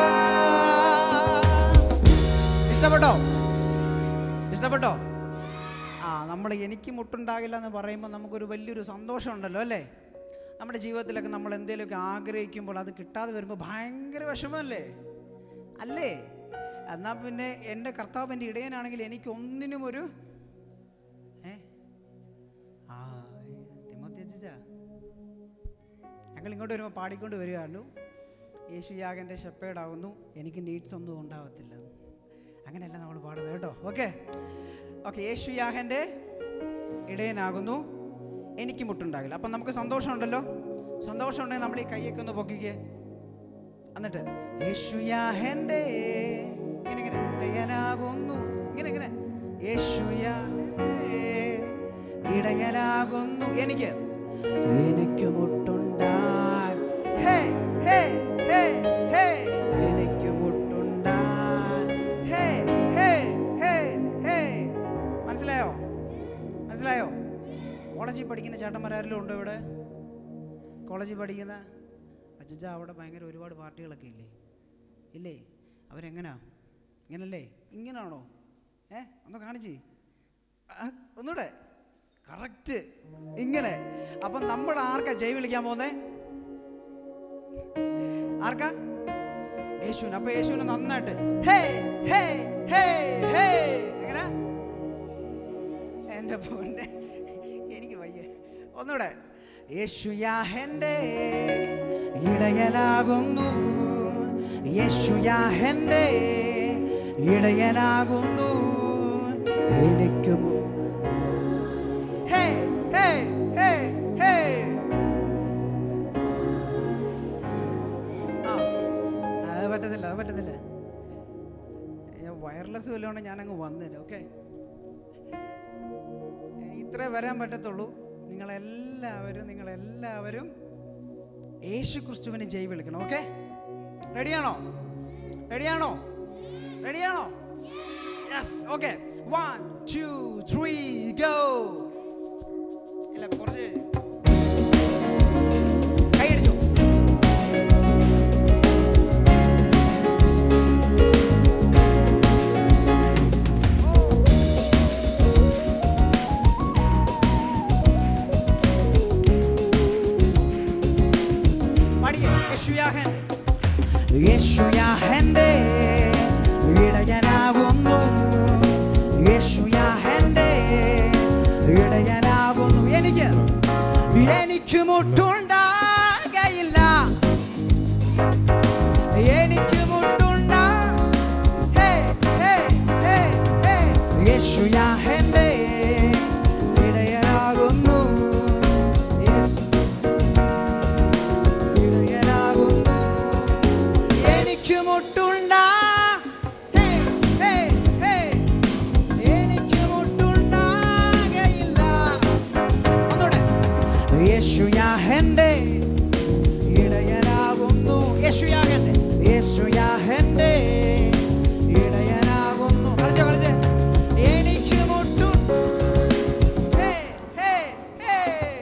ഇഷ്ടപ്പെട്ടോ ഇഷ്ടപ്പെട്ടോ ആ നമ്മൾ എനിക്ക് മുട്ടുണ്ടാകില്ല എന്ന് പറയുമ്പോൾ നമുക്കൊരു വലിയൊരു സന്തോഷമുണ്ടല്ലോ അല്ലേ നമ്മുടെ ജീവിതത്തിലൊക്കെ നമ്മൾ എന്തെങ്കിലുമൊക്കെ ആഗ്രഹിക്കുമ്പോൾ അത് കിട്ടാതെ വരുമ്പോൾ ഭയങ്കര വിഷമമല്ലേ അല്ലേ എന്നാൽ പിന്നെ എൻ്റെ കർത്താവ് എൻ്റെ ഇടയനാണെങ്കിൽ എനിക്ക് ഒന്നിനും ഒരു ഏ ആ തിമോത്തി അച്ഛാ ഞങ്ങൾ ഇങ്ങോട്ട് വരുമ്പോൾ പാടിക്കൊണ്ട് വരികയാണു യേശു യാഗൻ്റെ ഷെപ്പേഡാവുന്നു എനിക്ക് നീഡ്സ് ഒന്നും ഉണ്ടാവത്തില്ല അങ്ങനെയല്ല നമ്മൾ പാടുന്നത് കേട്ടോ ഓക്കെ ഓക്കെ യേശു യാഗൻ്റെ ഇടയനാകുന്നു എനിക്ക് മുട്ടുണ്ടാകില്ല അപ്പം നമുക്ക് സന്തോഷമുണ്ടല്ലോ സന്തോഷമുണ്ടെങ്കിൽ നമ്മൾ ഈ കൈയൊക്കെ ഒന്ന് പൊക്കിക്കേ എന്നിട്ട് യേശു യാഹന്റെ ഇങ്ങനെ ഇങ്ങനെ ഇടയനാകുന്നു ഇങ്ങനെ ഇങ്ങനെ യേശു യാഹന്റെ ഇടയനാകുന്നു എനിക്ക് എനിക്ക് മുട്ടുണ്ടാ ഹേ ഹേ ഹേ ഹേ എനിക്ക് മുട്ടുണ്ടാ ഹേ ഹേ ഹേ ഹേ മനസ്സിലായോ മനസ്സിലായോ കോളേജിൽ പഠിക്കുന്ന ചേട്ടന്മാരാരെങ്കിലും ഉണ്ടോ ഇവിടെ കോളേജിൽ പഠിക്കുന്ന അജ്ജ അവിടെ ഭയങ്കര ഒരുപാട് പാർട്ടികളൊക്കെ ഇല്ലേ ഇല്ലേ അവരെങ്ങനാ ഇങ്ങനല്ലേ ഇങ്ങനാണോ ഏ ഒന്ന് കാണിച്ച് ആ, ഒന്നൂടെ കറക്റ്റ് ഇങ്ങനെ അപ്പം നമ്മൾ ആർക്കാ ജയ് വിളിക്കാൻ പോകുന്നേ ആർക്കാ യേശുവിന് അപ്പൊ യേശുവിന് നന്നായിട്ട് ഹേ ഹേ ഹേ ഹേ എങ്ങനെ എൻ്റെ പോന്റെ എനിക്ക് വയ്യ ഒന്നുകൂടെ യേശു യാഹന്റെ ഇടയനാകുന്നു യേശു യാഹന്റെ ഇടയനാകുന്നു എനിക്കും ഹേ ഹേ ഹേ ഹേ ആ അത് പറ്റത്തില്ല അത് പറ്റത്തില്ല വയർലെസ് വല്ലതുകൊണ്ട് ഞാനങ്ങ് വന്നേനെ ഓക്കെ ഇത്രേ വരാൻ പറ്റത്തുള്ളൂ നിങ്ങളെല്ലാവരും നിങ്ങളെല്ലാവരും യേശു ക്രിസ്തുവിനെ ജയ് വിളിക്കണം ഓക്കെ റെഡിയാണോ റെഡിയാണോ റെഡിയാണോ yes okay one two three go ഇല്ല കുറച്ച് കൈയടിച്ചു പാടിയേ യേശുയാഹൻ യേശുയാഹന്റെ ഇടയനാകുന്നു യേശുയാഹന്റെ ഇടയനാകുന്നു എനിക്ക് എനിക്ക് മുട്ടുണ്ടാകയില്ല എനിക്ക് മുട്ടുണ്ടാ ഹേ ഹേ ഹേ ഹേ യേശുയാഹന്റെ ഇടയനാകുന്നു യേശു ഇടയനാകുന്നു. എനിക്ക് മുട്ടുണ്ടാ ഹേ, ഹേ, ഹേ. എനിക്ക് മുട്ടുണ്ടാകയില്ല. ഒന്നൂടെ. യേശുയാഹന്റെ ഇടയനാകുന്നു യേശുയാഹന്റെ യേശുയാഹന്റെ ഇടയനാകുന്നു കളിച്ചോ കളിച്ചേ എനിക്ക് മുട്ടു ഹേ ഹേ ഹേ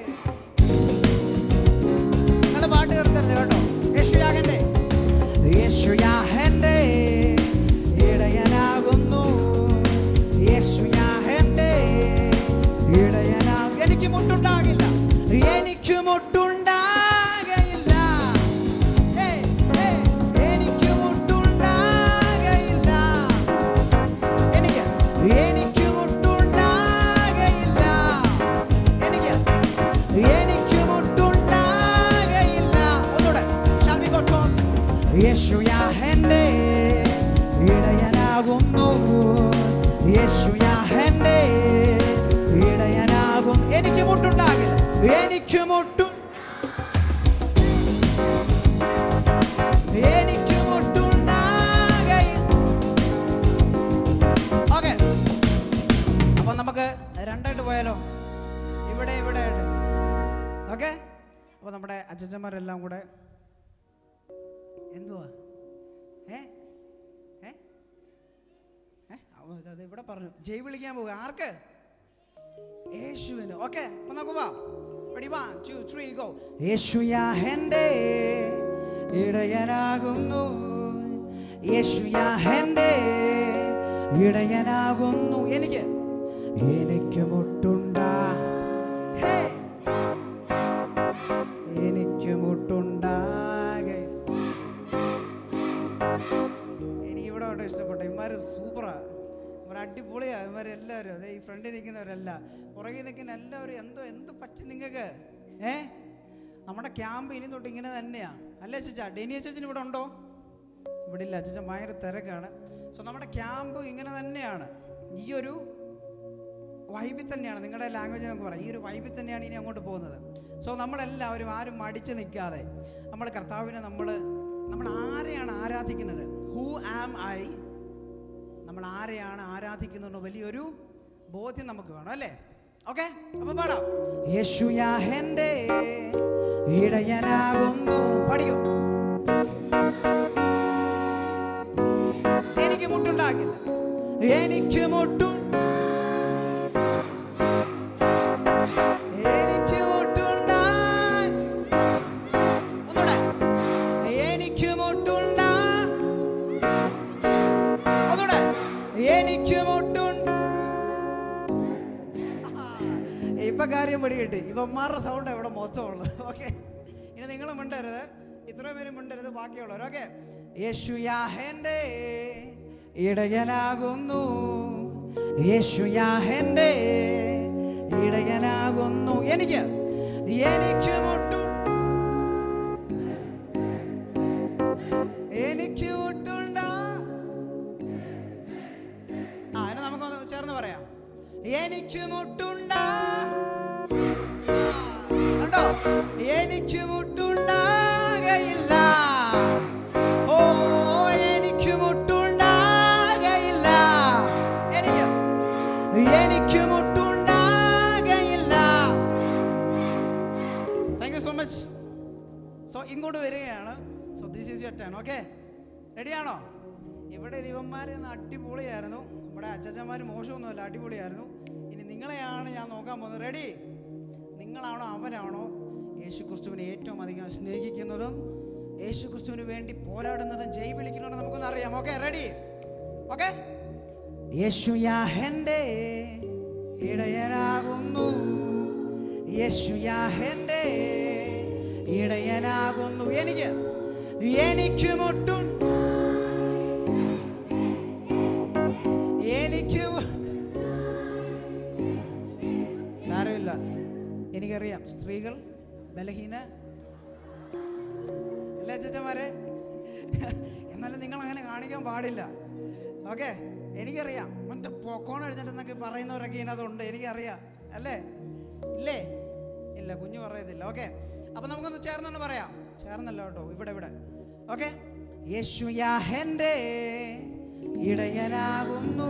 നിങ്ങളുടെ പാട്ട് കേർത്തല്ലേ കേട്ടോ യേശുയാഹന്റെ യേശുയാഹന്റെ ഇടയനാകുന്നു യേശുയാഹന്റെ ഇടയനാകും എനിക്ക് മുട്ടുണ്ടാകില്ല എനിക്ക് മുട്ടുണ്ടാകയില്ല ഹേയ്, ഹേയ്, എനിക്ക് മുട്ടുണ്ടാകയില്ല എനിക്ക് എനിക്ക് മുട്ടുണ്ടാകയില്ല എനിക്ക് എനിക്ക് മുട്ടുണ്ടാകയില്ല ഒന്നുകൂടെ Shall we go to യേശുയാഹന്റെ ഇടയനാകുന്നു യേശുയാഹന്റെ ഇടയനാകും എനിക്ക് മുട്ടുണ്ടാകില്ല എനിക്ക് മുട്ടു എനിക്ക് മുട്ടുണ്ടാകയില്ല ഓക്കെ അപ്പൊ നമുക്ക് രണ്ടായിട്ട് പോയാലോ ഇവിടെ ഇവിടെ ആയിട്ട് ഓക്കെ അപ്പോൾ നമ്മുടെ അച്ഛച്ചന്മാരെല്ലാം കൂടെ എന്തുവാ ഏ ഏ ഏ അവ ഇത് അത് ഇവിടെ പറഞ്ഞു ജയ് വിളിക്കാൻ പോവുക ആർക്ക് യേശുവിന് ഓക്കെ അപ്പൊ നോക്കുവാ Ready, one, two, three, go. യേശുയാഹന്റെ ഇടയനാകുന്നു യേശുയാഹന്റെ ഇടയനാകുന്നു എനിക്ക് എനിക്ക് മുട്ടുണ്ടാ ഹേ എനിക്ക് മുട്ടുണ്ടാകെ എനിക്ക് ഇവിടെ കൊണ്ട് ഇഷ്ടപ്പെട്ടു ഇമാര് സൂപ്പറാ ഇവർ അടിപൊളിയാ ഇവർ എല്ലാവരും അതെ ഈ ഫ്രണ്ടിൽ നിൽക്കുന്നവരല്ല പുറകിൽ നിൽക്കുന്ന എല്ലാവരും എന്തോ എന്ത് പറ്റി നിങ്ങൾക്ക് ഏ നമ്മുടെ ക്യാമ്പ് ഇനി തൊട്ട് ഇങ്ങനെ തന്നെയാ അല്ലേ അച്ഛാ ഡെനി അച്ഛൻ ഇവിടെ ഉണ്ടോ ഇവിടെ ഇല്ല അച്ഛൻ ഭയങ്കര തിരക്കാണ് സോ നമ്മുടെ ക്യാമ്പ് ഇങ്ങനെ തന്നെയാണ് ഈ ഒരു വൈബിൽ തന്നെയാണ് നിങ്ങളുടെ ലാംഗ്വേജ് നമുക്ക് പറയാം ഈ ഒരു വൈബിൽ തന്നെയാണ് ഇനി അങ്ങോട്ട് പോകുന്നത് സോ നമ്മളെല്ലാവരും ആരും മടിച്ച് നിൽക്കാതെ നമ്മൾ കർത്താവിനെ നമ്മൾ നമ്മൾ ആരെയാണ് ആരാധിക്കുന്നത് ഹൂ ആം ഐ നമ്മൾ ആരെയാണ് ആരാധിക്കുന്നത് വലിയൊരു ബോധ്യം നമുക്ക് വേണം അല്ലേ ഓക്കെ അപ്പൊ പാടാം യേശുയാഹന്റെ ഇടയനാകുന്നു പഠിക്കൂ എനിക്ക് മുട്ടുണ്ടാകില്ല എനിക്ക് മുട്ടു എനിക്ക് മുട്ടുണ്ടാ ഒന്നൂടെ എനിക്ക് മുട്ടുണ്ടാ ഒന്നൂടെ എനിക്ക് മുട്ടുണ്ട ഈ ഇപ്പൊ കാര്യം പിടികിട്ടി ഇവന്മാരുടെ സൗണ്ട് എവിടെ മൊത്തമുള്ളത് ഓക്കെ ഇനി നിങ്ങൾ മിണ്ടരുത് ഇത്രയും പേര് മിണ്ടരുത് ബാക്കിയുള്ളവർ ഓക്കെ യേശു യാഹന്റെ ഇടയനാകുന്നു യേശു യാഹന്റെ ഇടയനാകുന്നു എനിക്ക് എനിക്ക് മുട്ടു എനിക്ക് മുട്ടുണ്ടാ ആ എന്നെ നമുക്കൊന്ന് ചേർന്ന് പറയാം എനിക്ക് മുട്ടുണ്ടാ കണ്ടോ എനിക്ക് മുട്ടുണ്ടാകയില്ല ഓ എനിക്ക് മുട്ടുണ്ടാകയില്ല എനിക്ക് എനിക്ക് മുട്ടുണ്ടാകയില്ല thank you so much so ഇങ്ങോട്ട് വരികയാണ് so this is your turn okay റെഡിയാണോ ഇവിടെ ദിവന്മാർ അടിപൊളിയായിരുന്നു നമ്മുടെ അച്ഛച്ചന്മാർ മോശമൊന്നുമല്ല അടിപൊളിയായിരുന്നു ഇനി നിങ്ങളെയാണ് ഞാൻ നോക്കാൻ പോകുന്നത് റെഡി നിങ്ങളാണോ അവരാണോ യേശു ക്രിസ്തുവിനെ ഏറ്റവും അധികം സ്നേഹിക്കുന്നതും യേശു ക്രിസ്തുവിന് വേണ്ടി പോരാടുന്നതും ജയ് വിളിക്കുന്നതും നമുക്കൊന്ന് അറിയാം ഓക്കെ റെഡി ഓക്കെ യേശു യാഹന്റെ ഇടയനാകുന്നു യേശു യാഹന്റെ ഇടയനാകുന്നു എനിക്ക് എനിക്ക് മുട്ടും എനിക്ക് മു- സാരമില്ല എനിക്കറിയാം സ്ത്രീകൾ ബലഹീന അല്ലേ അച്ഛന്മാരെ എന്നാലും നിങ്ങൾ അങ്ങനെ കാണിക്കാൻ പാടില്ല ഓക്കെ എനിക്കറിയാം മറ്റേ പൊക്കോൺ എഴുതിട്ടെന്നൊക്കെ പറയുന്നവരൊക്കെ ഇതിനകത്തുണ്ട് എനിക്കറിയാം അല്ലേ ഇല്ലേ ഇല്ല കുഞ്ഞു പറയത്തില്ല ഓക്കെ അപ്പൊ നമുക്കൊന്ന് ചേർന്നൊന്ന് പറയാം ചേർന്നല്ലോ കേട്ടോ ഇവിടെ ഇവിടെ ഓക്കെ യേശു യാഹന്റെ ഇടയനാകുന്നു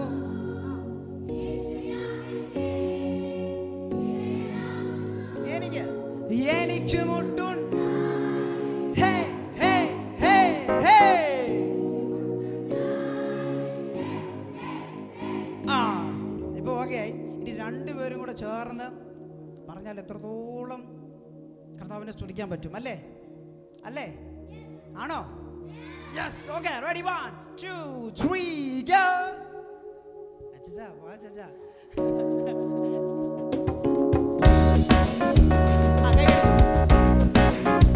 എനിക്ക് എനിക്ക് മുട്ടുൺ ഹേ ഹേ ഹേ ഹേ ആ ഇപ്പൊ ഓക്കെ ആയി ഇനി രണ്ടുപേരും കൂടെ ചേർന്ന് പറഞ്ഞാൽ എത്രത്തോളം കർത്താവിനെ സ്തുതിക്കാൻ പറ്റും അല്ലേ അല്ലേ ആണോ yes okay ready one two three go അച്ഛാ വാ അച്ഛാ ആ, കൈ എടുക്ക്.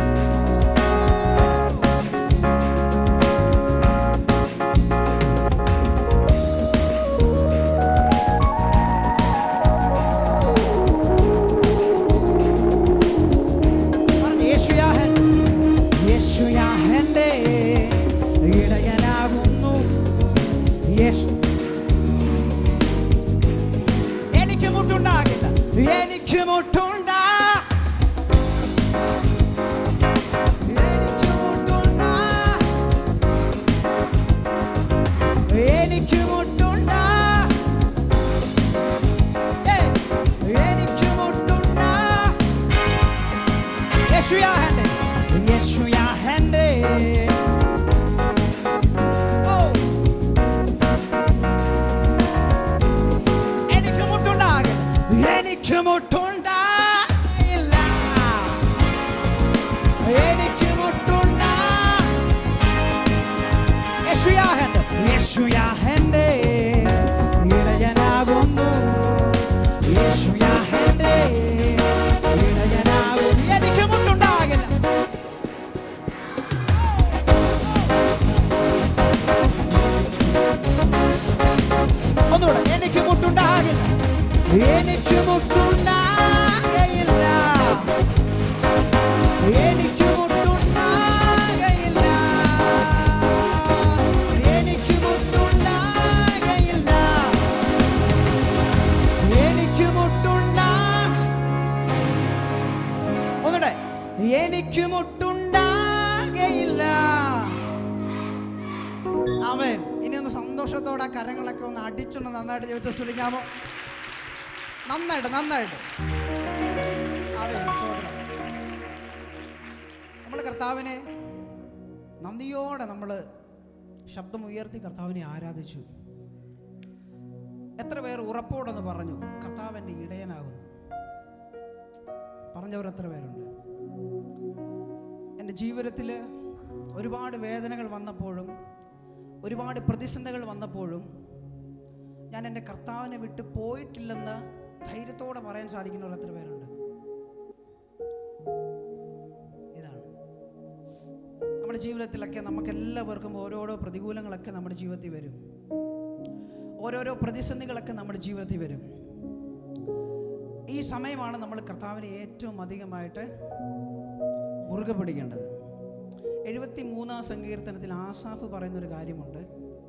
പറഞ്ഞ് യേശുയാഹൻ യേശുയാഹന്റെ ഇടയനാകുന്നു യേശു എനിക്ക് മുട്ടുണ്ടാകില്ല എനിക്ക് മുട്ടുണ്ടാ എനിക്ക് മുട്ടുണ്ടാ എനിക്ക് മുട്ടുണ്ടാ ഏയ്, എനിക്ക് മുട്ടുണ്ടാ യേശുയാഹന്റെ യേശുയാഹന്റെ ഓ എനിക്ക് മുട്ടുണ്ടാകില്ല എനിക്ക് മുട്ടുണ്ടാകില്ല എനിക്ക് മുട്ടുണ്ടാ യേശുയാഹന്റെ യേശുയാഹന്റെ ഇടയനാകുന്നു യേശുയാഹന്റെ ഇടയനാകുന്നു എനിക്ക് മുട്ടുണ്ടാകില്ല ഒന്നുകൂടെ എനിക്ക് മുട്ടുണ്ടാകില്ല എനിക്ക് മുട്ടുണ്ടാകയില്ല എനിക്ക് മുട്ടുണ്ടാകയില്ല എനിക്ക് മുട്ടുണ്ടാകയില്ല എനിക്ക് മുട്ടുണ്ടാ ഒന്നുകൂടെ എനിക്ക് മുട്ടുണ്ടാകയില്ല അവൻ ഇനി ഒന്ന് സന്തോഷത്തോടെ ആ കരങ്ങളൊക്കെ ഒന്ന് അടിച്ചൊന്ന് നന്നായിട്ട് ദൈവത്തെ സ്തുതിക്കാമോ നന്നായിട്ട് നന്നായിട്ട് അവൻ സ്തോത്രം നമ്മൾ കർത്താവിനെ നന്ദിയോടെ നമ്മൾ ശബ്ദം ഉയർത്തി കർത്താവിനെ ആരാധിച്ചു എത്ര പേർ ഉറപ്പോടെന്ന് പറഞ്ഞു കർത്താവിൻ്റെ ഇടയനാകുന്നു പറഞ്ഞവർ എത്ര പേരുണ്ട് എൻ്റെ ജീവിതത്തിൽ ഒരുപാട് വേദനകൾ വന്നപ്പോഴും ഒരുപാട് പ്രതിസന്ധികൾ വന്നപ്പോഴും ഞാൻ എൻ്റെ കർത്താവിനെ വിട്ട് പോയിട്ടില്ലെന്ന് ധൈര്യത്തോടെ പറയാൻ സാധിക്കുന്നവർ എത്ര പേരുണ്ട് ഇതാണ് നമ്മുടെ ജീവിതത്തിലൊക്കെ നമുക്ക് എല്ലാവർക്കും ഓരോരോ പ്രതികൂലങ്ങളൊക്കെ നമ്മുടെ ജീവിതത്തിൽ വരും ഓരോരോ പ്രതിസന്ധികളൊക്കെ നമ്മുടെ ജീവിതത്തിൽ വരും ഈ സമയമാണ് നമ്മൾ കർത്താവിനെ ഏറ്റവും അധികമായിട്ട് മുറുകെ പിടിക്കേണ്ടത് എഴുപത്തി മൂന്നാം സങ്കീർത്തനത്തിൽ ആസാഫ് പറയുന്നൊരു കാര്യമുണ്ട്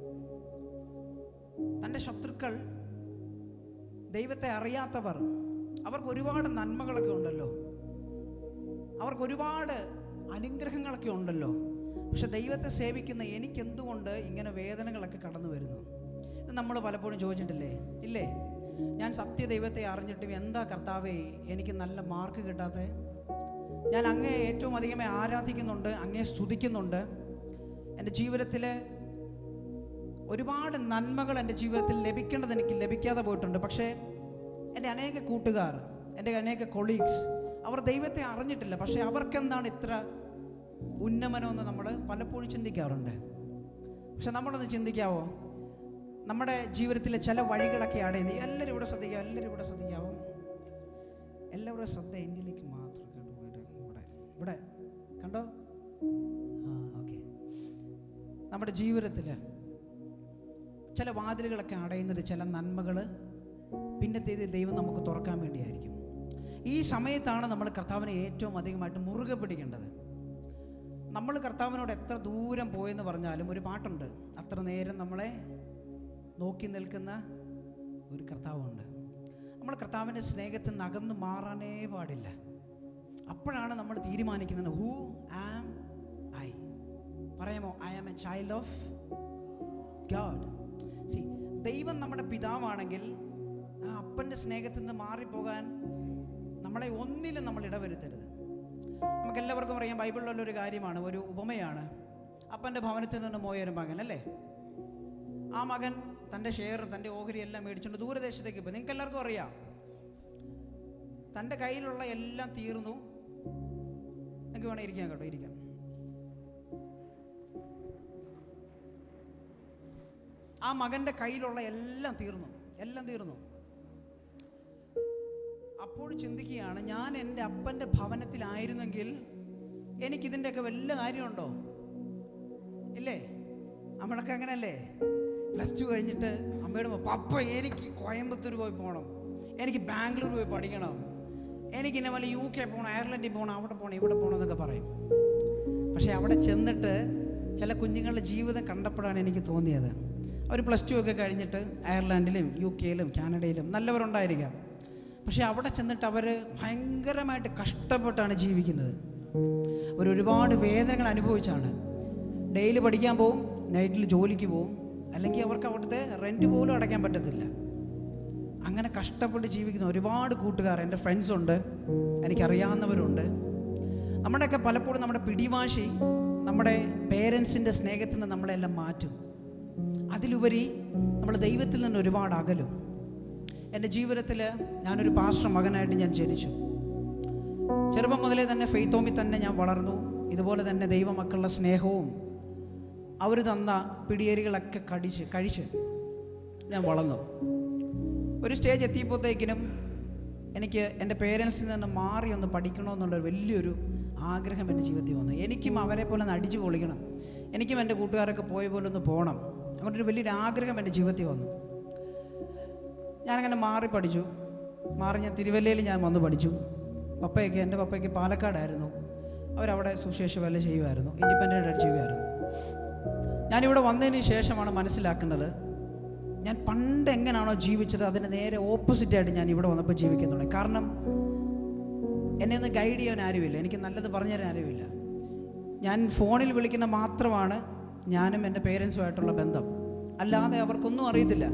തൻ്റെ ശത്രുക്കൾ ദൈവത്തെ അറിയാത്തവർ അവർക്ക് ഒരുപാട് നന്മകളൊക്കെ ഉണ്ടല്ലോ അവർക്ക് ഒരുപാട് അനുഗ്രഹങ്ങളൊക്കെ ഉണ്ടല്ലോ പക്ഷെ ദൈവത്തെ സേവിക്കുന്ന എനിക്കെന്തുകൊണ്ട് ഇങ്ങനെ വേദനകളൊക്കെ കടന്നു വരുന്നു ഇത് നമ്മൾ പലപ്പോഴും ചോദിച്ചിട്ടില്ലേ ഇല്ലേ ഞാൻ സത്യ ദൈവത്തെ അറിഞ്ഞിട്ടും എന്താ കർത്താവേ എനിക്ക് നല്ല മാർക്ക് കിട്ടാത്തത് ഞാൻ അങ്ങേ ഏറ്റവും അധികമായി ആരാധിക്കുന്നുണ്ട് അങ്ങേ സ്തുതിക്കുന്നുണ്ട് എൻ്റെ ജീവിതത്തിൽ ഒരുപാട് നന്മകൾ എൻ്റെ ജീവിതത്തിൽ ലഭിക്കേണ്ടത് എനിക്ക് ലഭിക്കാതെ പോയിട്ടുണ്ട് പക്ഷേ എൻ്റെ അനേക കൂട്ടുകാർ എൻ്റെ അനേക കൊളീഗ്സ് അവർ ദൈവത്തെ അറിഞ്ഞിട്ടില്ല പക്ഷേ അവർക്കെന്താണ് ഇത്ര ഉന്നമനമെന്ന് നമ്മൾ പലപ്പോഴും ചിന്തിക്കാറുണ്ട് പക്ഷെ നമ്മളൊന്ന് ചിന്തിക്കാവോ നമ്മുടെ ജീവിതത്തിലെ ചില വഴികളൊക്കെ അടയുന്നു എല്ലാവരും ഇവിടെ ശ്രദ്ധിക്കാവോ എല്ലാവരും ഇവിടെ ശ്രദ്ധിക്കാവോ എല്ലാവരുടെ ശ്രദ്ധ എന്നിലേക്ക് മാത്രം കേട്ടോ ഇവിടെ ഇവിടെ ഇവിടെ കണ്ടോ ആ ഓക്കെ നമ്മുടെ ജീവിതത്തിൽ ചില വാതിലുകളൊക്കെ അടയുന്നത് ചില നന്മകൾ പിന്നത്തേത് ദൈവം നമുക്ക് തുറക്കാൻ വേണ്ടിയായിരിക്കും ഈ സമയത്താണ് നമ്മൾ കർത്താവിനെ ഏറ്റവും അധികമായിട്ട് മുറുകെ പിടിക്കേണ്ടത് നമ്മൾ കർത്താവിനോട് എത്ര ദൂരം പോയെന്ന് പറഞ്ഞാലും ഒരു പാട്ടുണ്ട് അത്ര നേരം നമ്മളെ നോക്കി നിൽക്കുന്ന ഒരു കർത്താവുണ്ട് നമ്മൾ കർത്താവിൻ്റെ സ്നേഹത്തിൽ നിന്ന് അകന്നു മാറാനേ പാടില്ല അപ്പോഴാണ് നമ്മൾ തീരുമാനിക്കുന്നത് ഹൂ ആം ഐ പറയാമോ I am a child of God see ദൈവം നമ്മുടെ പിതാവാണെങ്കിൽ ആ അപ്പൻ്റെ സ്നേഹത്തിൽ നിന്ന് മാറിപ്പോകാൻ നമ്മളെ ഒന്നിലും നമ്മൾ ഇടവരുത്തരുത് നമുക്ക് എല്ലാവർക്കും അറിയാം ബൈബിളിലുള്ള ഒരു കാര്യമാണ് ഒരു ഉപമയാണ് അപ്പൻ്റെ ഭവനത്തിൽ നിന്ന് പോയ ഒരു മകൻ അല്ലേ ആ മകൻ തൻ്റെ ഷെയറും തൻ്റെ ഓഹരി എല്ലാം മേടിച്ചുകൊണ്ട് ദൂരദേശത്തേക്ക് പോയി നിങ്ങൾക്ക് എല്ലാവർക്കും അറിയാം തൻ്റെ കയ്യിലുള്ള എല്ലാം തീർന്നു നിങ്ങൾക്ക് വേണേ ഇരിക്കാം കേട്ടോ ഇരിക്കാം ആ മകൻ്റെ കയ്യിലുള്ള എല്ലാം തീർന്നു എല്ലാം തീർന്നു അപ്പോൾ ചിന്തിക്കുകയാണ് ഞാൻ എൻ്റെ അപ്പൻ്റെ ഭവനത്തിലായിരുന്നെങ്കിൽ എനിക്കിതിൻ്റെയൊക്കെ വല്ല കാര്യമുണ്ടോ ഇല്ലേ നമ്മളൊക്കെ അങ്ങനെയല്ലേ പ്ലസ് ടു കഴിഞ്ഞിട്ട് അമ്മയോട് പറയും, പപ്പ എനിക്ക് കോയമ്പത്തൂർ പോയി പോകണം എനിക്ക് ബാംഗ്ലൂർ പോയി പഠിക്കണം എനിക്ക് ഇന്ന പോലെ യു കെ പോകണം അയർലൻഡിൽ പോകണം അവിടെ പോകണം ഇവിടെ പോകണം എന്നൊക്കെ പറയും പക്ഷേ അവിടെ ചെന്നിട്ട് ചില കുഞ്ഞുങ്ങളുടെ ജീവിതം കണ്ടപ്പോഴാണ് എനിക്ക് തോന്നിയത് അവർ പ്ലസ് ടു ഒക്കെ കഴിഞ്ഞിട്ട് അയർലാൻഡിലും യു കെയിലും കാനഡയിലും നല്ലവരുണ്ടായിരിക്കാം പക്ഷേ അവിടെ ചെന്നിട്ട് അവർ ഭയങ്കരമായിട്ട് കഷ്ടപ്പെട്ടാണ് ജീവിക്കുന്നത് അവർ ഒരുപാട് വേദനകൾ അനുഭവിച്ചാണ് ഡെയിലി പഠിക്കാൻ പോവും നൈറ്റിൽ ജോലിക്ക് പോവും അല്ലെങ്കിൽ അവർക്ക് അവിടുത്തെ റെൻറ്റ് പോലും അടയ്ക്കാൻ പറ്റത്തില്ല അങ്ങനെ കഷ്ടപ്പെട്ട് ജീവിക്കുന്ന ഒരുപാട് കൂട്ടുകാർ എൻ്റെ ഫ്രണ്ട്സ് ഉണ്ട് എനിക്കറിയാവുന്നവരുണ്ട് നമ്മുടെയൊക്കെ പലപ്പോഴും നമ്മുടെ പിടിവാശി നമ്മുടെ പേരൻസിൻ്റെ സ്നേഹത്തിൽ നിന്ന് നമ്മളെല്ലാം മാറ്റും അതിലുപരി നമ്മൾ ദൈവത്തിൽ നിന്ന് ഒരുപാട് അകലും എൻ്റെ ജീവിതത്തിൽ ഞാനൊരു പാസ്റ്റർ മകനായിട്ട് ഞാൻ ജനിച്ചു ചെറുപ്പം മുതലേ തന്നെ ഫെയ്ത്തോമിൽ തന്നെ ഞാൻ വളർന്നു ഇതുപോലെ തന്നെ ദൈവമക്കളുടെ സ്നേഹവും അവർ തന്ന പിടിയേരികളൊക്കെ കടിച്ച് കഴിച്ച് ഞാൻ വളർന്നു ഒരു സ്റ്റേജ് എത്തിയപ്പോഴത്തേക്കിനും എനിക്ക് എൻ്റെ പേരൻസിൽ നിന്ന് മാറി ഒന്ന് പഠിക്കണമെന്നുള്ളൊരു വലിയൊരു ആഗ്രഹം എൻ്റെ ജീവിതത്തിൽ വന്നു എനിക്കും അവരെ പോലെ ഒന്ന് അടിച്ചു പൊളിക്കണം എനിക്കും എൻ്റെ കൂട്ടുകാരൊക്കെ പോയ പോലെ ഒന്ന് പോകണം അങ്ങനെ ഒരു വലിയൊരു ആഗ്രഹം എൻ്റെ ജീവിതത്തിൽ വന്നു ഞാനങ്ങനെ മാറി പഠിച്ചു മാറി ഞാൻ തിരുവല്ലയിൽ ഞാൻ വന്ന് പഠിച്ചു പപ്പയൊക്കെ എൻ്റെ പപ്പയ്ക്ക് പാലക്കാടായിരുന്നു അവരവിടെ സുശേഷ വേല ചെയ്യുമായിരുന്നു ഇൻഡിപെൻഡൻ്റ് ആയിട്ട് ചെയ്യുമായിരുന്നു ഞാനിവിടെ വന്നതിന് ശേഷമാണ് മനസ്സിലാക്കുന്നത് ഞാൻ പണ്ട് എങ്ങനെയാണോ ജീവിച്ചത് അതിന് നേരെ ഓപ്പോസിറ്റായിട്ട് ഞാൻ ഇവിടെ വന്നപ്പോൾ ജീവിക്കുന്നുണ്ട് കാരണം എന്നെ ഒന്ന് ഗൈഡ് ചെയ്യാൻ ആരുമില്ല എനിക്ക് നല്ലത് പറഞ്ഞു തരാൻ ആരുമില്ല ഞാൻ ഫോണിൽ വിളിക്കുന്ന മാത്രമാണ് ഞാനും എൻ്റെ പേരൻസുമായിട്ടുള്ള ബന്ധം അല്ലാതെ അവർക്കൊന്നും അറിയത്തില്ല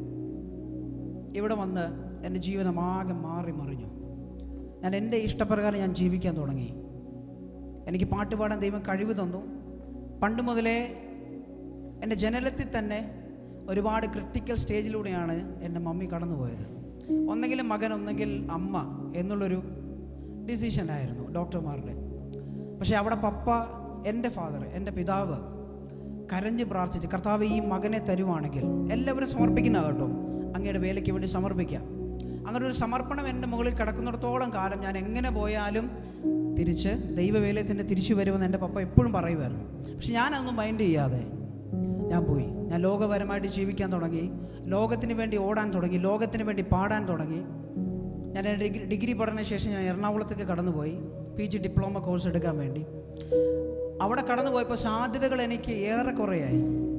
ഇവിടെ വന്ന് എൻ്റെ ജീവിതം ആകെ മാറി മറിഞ്ഞു ഞാൻ എൻ്റെ ഇഷ്ടപ്രകാരം ഞാൻ ജീവിക്കാൻ തുടങ്ങി എനിക്ക് പാട്ട് പാടാൻ ദൈവം കഴിവ് തന്നു പണ്ട് മുതലേ എൻ്റെ ജനലത്തിൽ തന്നെ ഒരുപാട് ക്രിട്ടിക്കൽ സ്റ്റേജിലൂടെയാണ് എൻ്റെ മമ്മി കടന്നുപോയത് ഒന്നെങ്കിലും മകൻ ഒന്നെങ്കിൽ അമ്മ എന്നുള്ളൊരു ഡിസിഷനായിരുന്നു ഡോക്ടർമാരുടെ പക്ഷേ അവിടെ പപ്പ എൻ്റെ ഫാദർ എൻ്റെ പിതാവ് കരഞ്ഞ് പ്രാർത്ഥിച്ച് കർത്താവ് ഈ മകനെ തരുവാണെങ്കിൽ എല്ലാവരും സമർപ്പിക്കുന്ന കേട്ടോ അങ്ങയുടെ വേലയ്ക്ക് വേണ്ടി സമർപ്പിക്കാം അങ്ങനെ ഒരു സമർപ്പണം എൻ്റെ മുകളിൽ കിടക്കുന്നിടത്തോളം കാലം ഞാൻ എങ്ങനെ പോയാലും തിരിച്ച് ദൈവവേലയിൽ തന്നെ തിരിച്ചു വരുമെന്ന് എൻ്റെ പപ്പ എപ്പോഴും പറയുമായിരുന്നു പക്ഷെ ഞാനതൊന്നും മൈൻഡ് ചെയ്യാതെ ഞാൻ പോയി ഞാൻ ലോകപരമായിട്ട് ജീവിക്കാൻ തുടങ്ങി ലോകത്തിന് വേണ്ടി ഓടാൻ തുടങ്ങി ലോകത്തിന് വേണ്ടി പാടാൻ തുടങ്ങി ഞാൻ എൻ്റെ ഡിഗ്രി ഡിഗ്രി പഠന ശേഷം ഞാൻ എറണാകുളത്തേക്ക് കടന്നുപോയി പി ജി ഡിപ്ലോമ കോഴ്സ് എടുക്കാൻ വേണ്ടി അവിടെ കടന്നു പോയപ്പോൾ സാധ്യതകൾ എനിക്ക് ഏറെ കുറയായി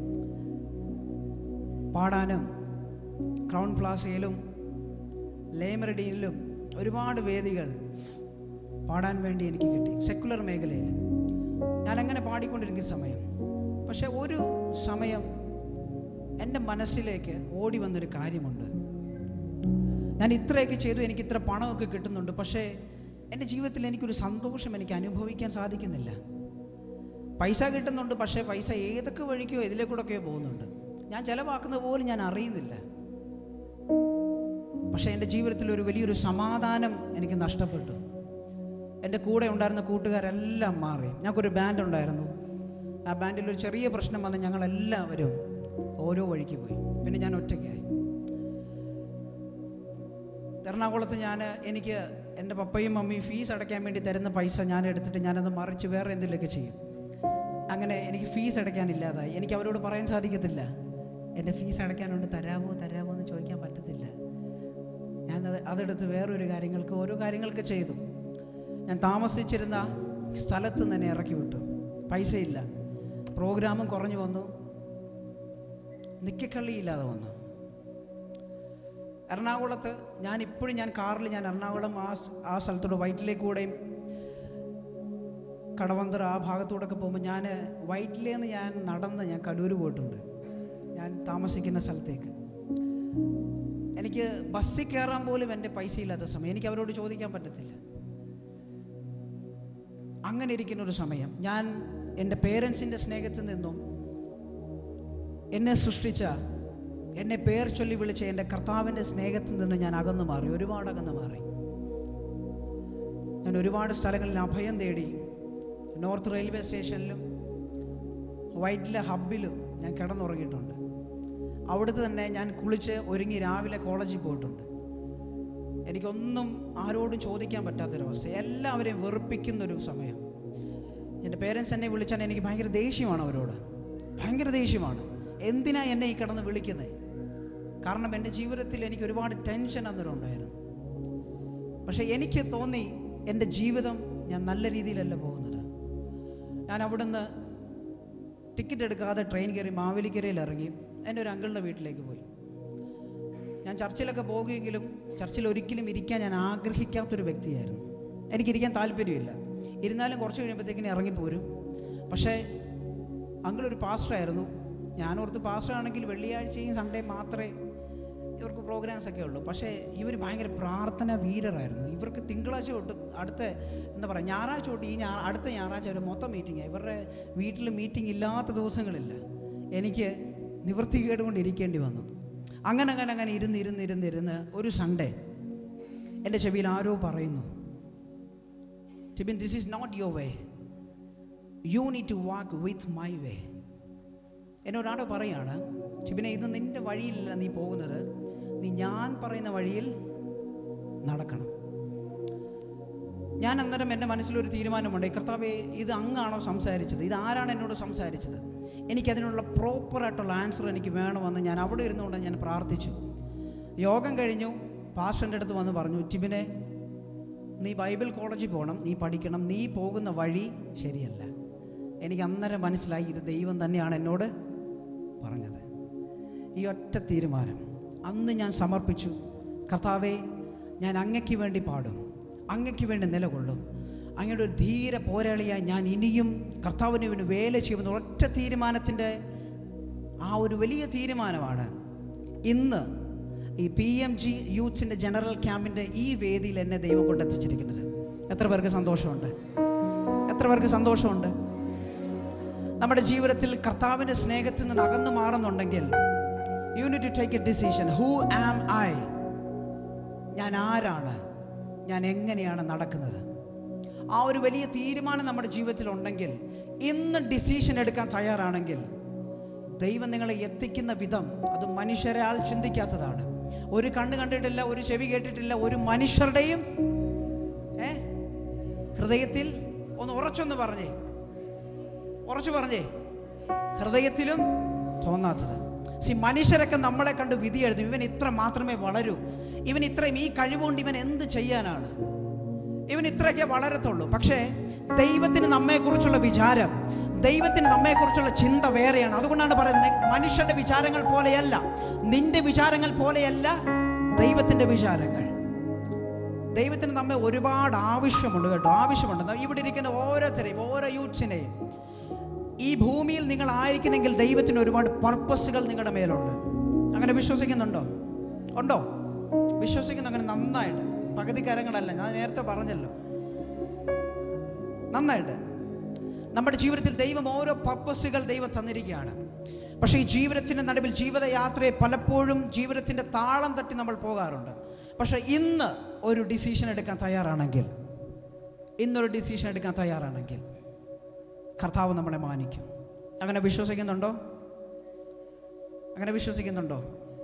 പാടാനും ക്രൗൺ പ്ലാസയിലും ലേമറഡിയിലും ഒരുപാട് വേദികൾ പാടാൻ വേണ്ടി എനിക്ക് കിട്ടി സെക്കുലർ മേഖലയിൽ ഞാനങ്ങനെ പാടിക്കൊണ്ടിരിക്കുന്ന സമയം പക്ഷെ ഒരു സമയം എൻ്റെ മനസ്സിലേക്ക് ഓടി വന്നൊരു കാര്യമുണ്ട് ഞാൻ ഇത്രയൊക്കെ ചെയ്തു എനിക്ക് ഇത്ര പണമൊക്കെ കിട്ടുന്നുണ്ട് പക്ഷേ എൻ്റെ ജീവിതത്തിൽ എനിക്കൊരു സന്തോഷം എനിക്ക് അനുഭവിക്കാൻ സാധിക്കുന്നില്ല പൈസ കിട്ടുന്നുണ്ട് പക്ഷേ പൈസ ഏതൊക്കെ വഴിക്കോ ഇതിലേക്കൂടെയൊക്കെയോ പോകുന്നുണ്ട് ഞാൻ ചിലവാക്കുന്നത് പോലും ഞാൻ അറിയുന്നില്ല പക്ഷേ എൻ്റെ ജീവിതത്തിൽ ഒരു വലിയൊരു സമാധാനം എനിക്ക് നഷ്ടപ്പെട്ടു എൻ്റെ കൂടെ ഉണ്ടായിരുന്ന കൂട്ടുകാരെല്ലാം മാറി ഞങ്ങൾക്കൊരു ബാൻഡ് ഉണ്ടായിരുന്നു ആ ബാൻഡിൽ ഒരു ചെറിയ പ്രശ്നം വന്ന് ഞങ്ങളെല്ലാവരും ഓരോ വഴിക്ക് പോയി പിന്നെ ഞാൻ ഒറ്റയ്ക്കായി എറണാകുളത്ത് ഞാൻ എനിക്ക് എൻ്റെ പപ്പയും മമ്മിയും ഫീസ് അടയ്ക്കാൻ വേണ്ടി തരുന്ന പൈസ ഞാൻ എടുത്തിട്ട് ഞാനത് മറിച്ച് വേറെ എന്തെങ്കിലുമൊക്കെ ചെയ്യും അങ്ങനെ എനിക്ക് ഫീസ് അടയ്ക്കാനില്ലാതായി എനിക്ക് അവരോട് പറയാൻ സാധിക്കത്തില്ല എൻ്റെ ഫീസ് അടയ്ക്കാനുണ്ട് തരാമോ തരാമോ എന്ന് ചോദിക്കാൻ പറ്റത്തില്ല ഞാൻ അത് അതെടുത്ത് വേറൊരു കാര്യങ്ങൾക്ക് ഓരോ കാര്യങ്ങൾക്ക് ചെയ്തു ഞാൻ താമസിച്ചിരുന്ന സ്ഥലത്ത് നിന്ന് തന്നെ ഇറക്കി വിട്ടു പൈസയില്ല പ്രോഗ്രാമും കുറഞ്ഞു വന്നു നിക്കക്കള്ളിയില്ലാതെ വന്നു എറണാകുളത്ത് ഞാൻ ഇപ്പോഴും ഞാൻ കാറിൽ ഞാൻ എറണാകുളം ആ സ്- ആ സ്ഥലത്തൂടെ വൈറ്റിലേക്കൂടെയും കടവന്തറ ആ ഭാഗത്തൂടെയൊക്കെ പോകുമ്പോൾ ഞാൻ വൈറ്റിലേന്ന് ഞാൻ നടന്ന് ഞാൻ കടൂർ പോയിട്ടുണ്ട് ഞാൻ താമസിക്കുന്ന സ്ഥലത്തേക്ക് എനിക്ക് ബസ്സിൽ കയറാൻ പോലും എൻ്റെ പൈസ ഇല്ലാത്ത സമയം എനിക്ക് അവരോട് ചോദിക്കാൻ പറ്റത്തില്ല അങ്ങനെ ഇരിക്കുന്ന ഒരു സമയം ഞാൻ എൻ്റെ പേരൻസിൻ്റെ സ്നേഹത്തിൽ നിന്നും എന്നെ സൃഷ്ടിച്ച എന്നെ പേർ ചൊല്ലി വിളിച്ച എൻ്റെ കർത്താവിൻ്റെ സ്നേഹത്തിൽ നിന്ന് ഞാൻ അകന്നു മാറി ഒരുപാട് അകന്നു മാറി ഞാൻ ഒരുപാട് സ്ഥലങ്ങളിൽ അഭയം തേടി നോർത്ത് റെയിൽവേ സ്റ്റേഷനിലും വൈറ്റിലെ ഹബ്ബിലും ഞാൻ കിടന്നുറങ്ങിയിട്ടുണ്ട് അവിടുത്തെ തന്നെ ഞാൻ കുളിച്ച് ഒരുങ്ങി രാവിലെ കോളേജിൽ പോയിട്ടുണ്ട് എനിക്കൊന്നും ആരോടും ചോദിക്കാൻ പറ്റാത്തൊരവസ്ഥ എല്ലാവരെയും വെറുപ്പിക്കുന്നൊരു സമയം എൻ്റെ പേരൻസ് എന്നെ വിളിച്ചാൽ എനിക്ക് ഭയങ്കര ദേഷ്യമാണ് അവരോട് ഭയങ്കര ദേഷ്യമാണ് എന്തിനാ എന്നെ ഈ കിടന്ന് വിളിക്കുന്നത് കാരണം എൻ്റെ ജീവിതത്തിൽ എനിക്ക് ഒരുപാട് ടെൻഷൻ അന്നേരം ഉണ്ടായിരുന്നു പക്ഷേ എനിക്ക് തോന്നി എൻ്റെ ജീവിതം ഞാൻ നല്ല രീതിയിലല്ല പോകുന്നത് ഞാൻ അവിടുന്ന് ടിക്കറ്റ് എടുക്കാതെ ട്രെയിൻ കയറി മാവേലിക്കരയിൽ ഇറങ്ങി എൻ്റെ ഒരു അങ്കിളിൻ്റെ വീട്ടിലേക്ക് പോയി ഞാൻ ചർച്ചിലൊക്കെ പോകുമെങ്കിലും ചർച്ചിൽ ഒരിക്കലും ഇരിക്കാൻ ഞാൻ ആഗ്രഹിക്കാത്തൊരു വ്യക്തിയായിരുന്നു എനിക്കിരിക്കാൻ താല്പര്യമില്ല ഇരുന്നാലും കുറച്ച് കഴിയുമ്പോഴത്തേക്കിന് ഇറങ്ങിപ്പോരും പക്ഷേ അങ്കിൾ ഒരു പാസ്റ്ററായിരുന്നു ഞാനോർത്ത് പാസ്റ്റർ ആണെങ്കിൽ വെള്ളിയാഴ്ചയും സൺഡേ മാത്രമേ ഇവർക്ക് പ്രോഗ്രാംസ് ഒക്കെ ഉള്ളൂ പക്ഷേ ഇവർ ഭയങ്കര പ്രാർത്ഥന വീരരായിരുന്നു ഇവർക്ക് തിങ്കളാഴ്ച തൊട്ട് അടുത്ത എന്താ പറയുക ഞായറാഴ്ച തൊട്ട് ഈ ഞാ അടുത്ത ഞായറാഴ്ച ഒരു മൊത്തം മീറ്റിംഗാണ് ഇവരുടെ വീട്ടിൽ മീറ്റിംഗ് ഇല്ലാത്ത ദിവസങ്ങളില്ല എനിക്ക് നിവൃത്തികേട് കൊണ്ട് ഇരിക്കേണ്ടി വന്നു അങ്ങനെ അങ്ങനെ അങ്ങനെ ഇരുന്ന് ഇരുന്ന് ഇരുന്ന് ഇരുന്ന് ഒരു സൺഡേ എൻ്റെ ചെവിയിൽ ആരോ പറയുന്നു Tibin this is not your way you need to walk with my way എന്നോടാരോ പറയാണ് ടിബിനെ ഇത് നിൻ്റെ വഴിയിലല്ല നീ പോകുന്നത് നീ ഞാൻ പറയുന്ന വഴിയിൽ നടക്കണം ഞാൻ അന്നേരം എൻ്റെ മനസ്സിലൊരു തീരുമാനമുണ്ട് കർത്താവെ ഇത് അങ്ങാണോ സംസാരിച്ചത് ഇത് ആരാണ് എന്നോട് സംസാരിച്ചത് എനിക്കതിനുള്ള പ്രോപ്പറായിട്ടുള്ള ആൻസർ എനിക്ക് വേണമെന്ന് ഞാൻ അവിടെ ഇരുന്നുകൊണ്ട് ഞാൻ പ്രാർത്ഥിച്ചു യോഗം കഴിഞ്ഞു പാസ്റ്ററിൻ്റെ അടുത്ത് വന്ന് പറഞ്ഞു ടിബിനെ നീ ബൈബിൾ കോളേജിൽ പോകണം നീ പഠിക്കണം നീ പോകുന്ന വഴി ശരിയല്ല എനിക്ക് അന്നേരം മനസ്സിലായി ഇത് ദൈവം തന്നെയാണ് എന്നോട് പറഞ്ഞത് ഈ ഒറ്റ തീരുമാനം അന്ന് ഞാൻ സമർപ്പിച്ചു കർത്താവെ ഞാൻ അങ്ങയ്ക്ക് വേണ്ടി പാടും അങ്ങയ്ക്ക് വേണ്ടി നിലകൊള്ളും അങ്ങയുടെ ഒരു ധീര പോരാളിയായി ഞാൻ ഇനിയും കർത്താവിന് വേണ്ടി വേല ചെയ്യുന്ന ഒറ്റ തീരുമാനത്തിൻ്റെ ആ ഒരു വലിയ തീരുമാനമാണ് ഇന്ന് ഈ പി എം ജി യൂത്തിൻ്റെ ജനറൽ ക്യാമ്പിൻ്റെ ഈ വേദിയിൽ എന്നെ ദൈവം കൊണ്ടെത്തിച്ചിരിക്കുന്നത് എത്ര പേർക്ക് സന്തോഷമുണ്ട് എത്ര പേർക്ക് സന്തോഷമുണ്ട് നമ്മുടെ ജീവിതത്തിൽ കർത്താവിൻ്റെ സ്നേഹത്തിൽ നിന്ന് അകന്നു മാറുന്നുണ്ടെങ്കിൽ you need to take a decision who am I ഞാൻ ആരാണ് ഞാൻ എങ്ങനെയാണ് നടക്കുന്നത് ആ ഒരു വലിയ തീരുമാനം നമ്മുടെ ജീവിതത്തിൽ ഉണ്ടെങ്കിൽ ഇന്ന് ഡിസിഷൻ എടുക്കാൻ തയ്യാറാണെങ്കിൽ ദൈവം നിങ്ങളെ എത്തിക്കുന്ന വിധം അത് മനുഷ്യരാൽ ചിന്തിക്കാത്തതാണ് ഒരു കണ്ണ് കണ്ടിട്ടില്ല ഒരു ചെവി കേട്ടിട്ടില്ല ഒരു മനുഷ്യരുടെയും ഏ ഹൃദയത്തിൽ ഒന്ന് ഉറച്ചൊന്ന് പറഞ്ഞേ ഉറച്ചു പറഞ്ഞേ ഹൃദയത്തിലും തോന്നാത്തത് സി മനുഷ്യരൊക്കെ നമ്മളെ കണ്ട് വിധി എഴുതും ഇവൻ ഇത്ര മാത്രമേ വളരൂ ഇവൻ ഇത്രയും ഈ കഴിവുകൊണ്ട് ഇവൻ എന്ത് ചെയ്യാനാണ് ഇവൻ ഇത്രയൊക്കെ വളരത്തുള്ളൂ പക്ഷേ ദൈവത്തിന് നമ്മെക്കുറിച്ചുള്ള വിചാരം ദൈവത്തിന് നമ്മെക്കുറിച്ചുള്ള ചിന്ത വേറെയാണ് അതുകൊണ്ടാണ് പറയുന്നത് മനുഷ്യരുടെ വിചാരങ്ങൾ പോലെയല്ല നിന്റെ വിചാരങ്ങൾ പോലെയല്ല ദൈവത്തിൻ്റെ വിചാരങ്ങൾ ദൈവത്തിന് നമ്മെ ഒരുപാട് ആവശ്യമുണ്ട് കേട്ടോ ആവശ്യമുണ്ട് ഇവിടെ ഇരിക്കുന്ന ഓരോരുത്തരെയും ഓരോ യൂത്ത്സിനെയും ഈ ഭൂമിയിൽ നിങ്ങൾ ആയിരിക്കുന്നെങ്കിൽ ദൈവത്തിന് ഒരുപാട് പർപ്പസുകൾ നിങ്ങളുടെ മേലുണ്ട് അങ്ങനെ വിശ്വസിക്കുന്നുണ്ടോ ഉണ്ടോ വിശ്വസിക്കുന്നു അങ്ങനെ നന്നായിട്ട് പകുതി കരങ്ങളല്ല ഞാൻ നേരത്തെ പറഞ്ഞല്ലോ നന്നായിട്ട് നമ്മുടെ ജീവിതത്തിൽ ദൈവം ഓരോ പർപ്പസുകൾ ദൈവം തന്നിരിക്കുകയാണ് പക്ഷേ ഈ ജീവിതത്തിൻ്റെ നടുവിൽ ജീവിതയാത്രയെ പലപ്പോഴും ജീവിതത്തിൻ്റെ താളം തട്ടി നമ്മൾ പോകാറുണ്ട് പക്ഷേ ഇന്ന് ഒരു ഡിസിഷൻ എടുക്കാൻ തയ്യാറാണെങ്കിൽ ഇന്നൊരു ഡിസിഷൻ എടുക്കാൻ തയ്യാറാണെങ്കിൽ കർത്താവ് നമ്മളെ മാനിക്കും അങ്ങനെ വിശ്വസിക്കുന്നുണ്ടോ അങ്ങനെ വിശ്വസിക്കുന്നുണ്ടോ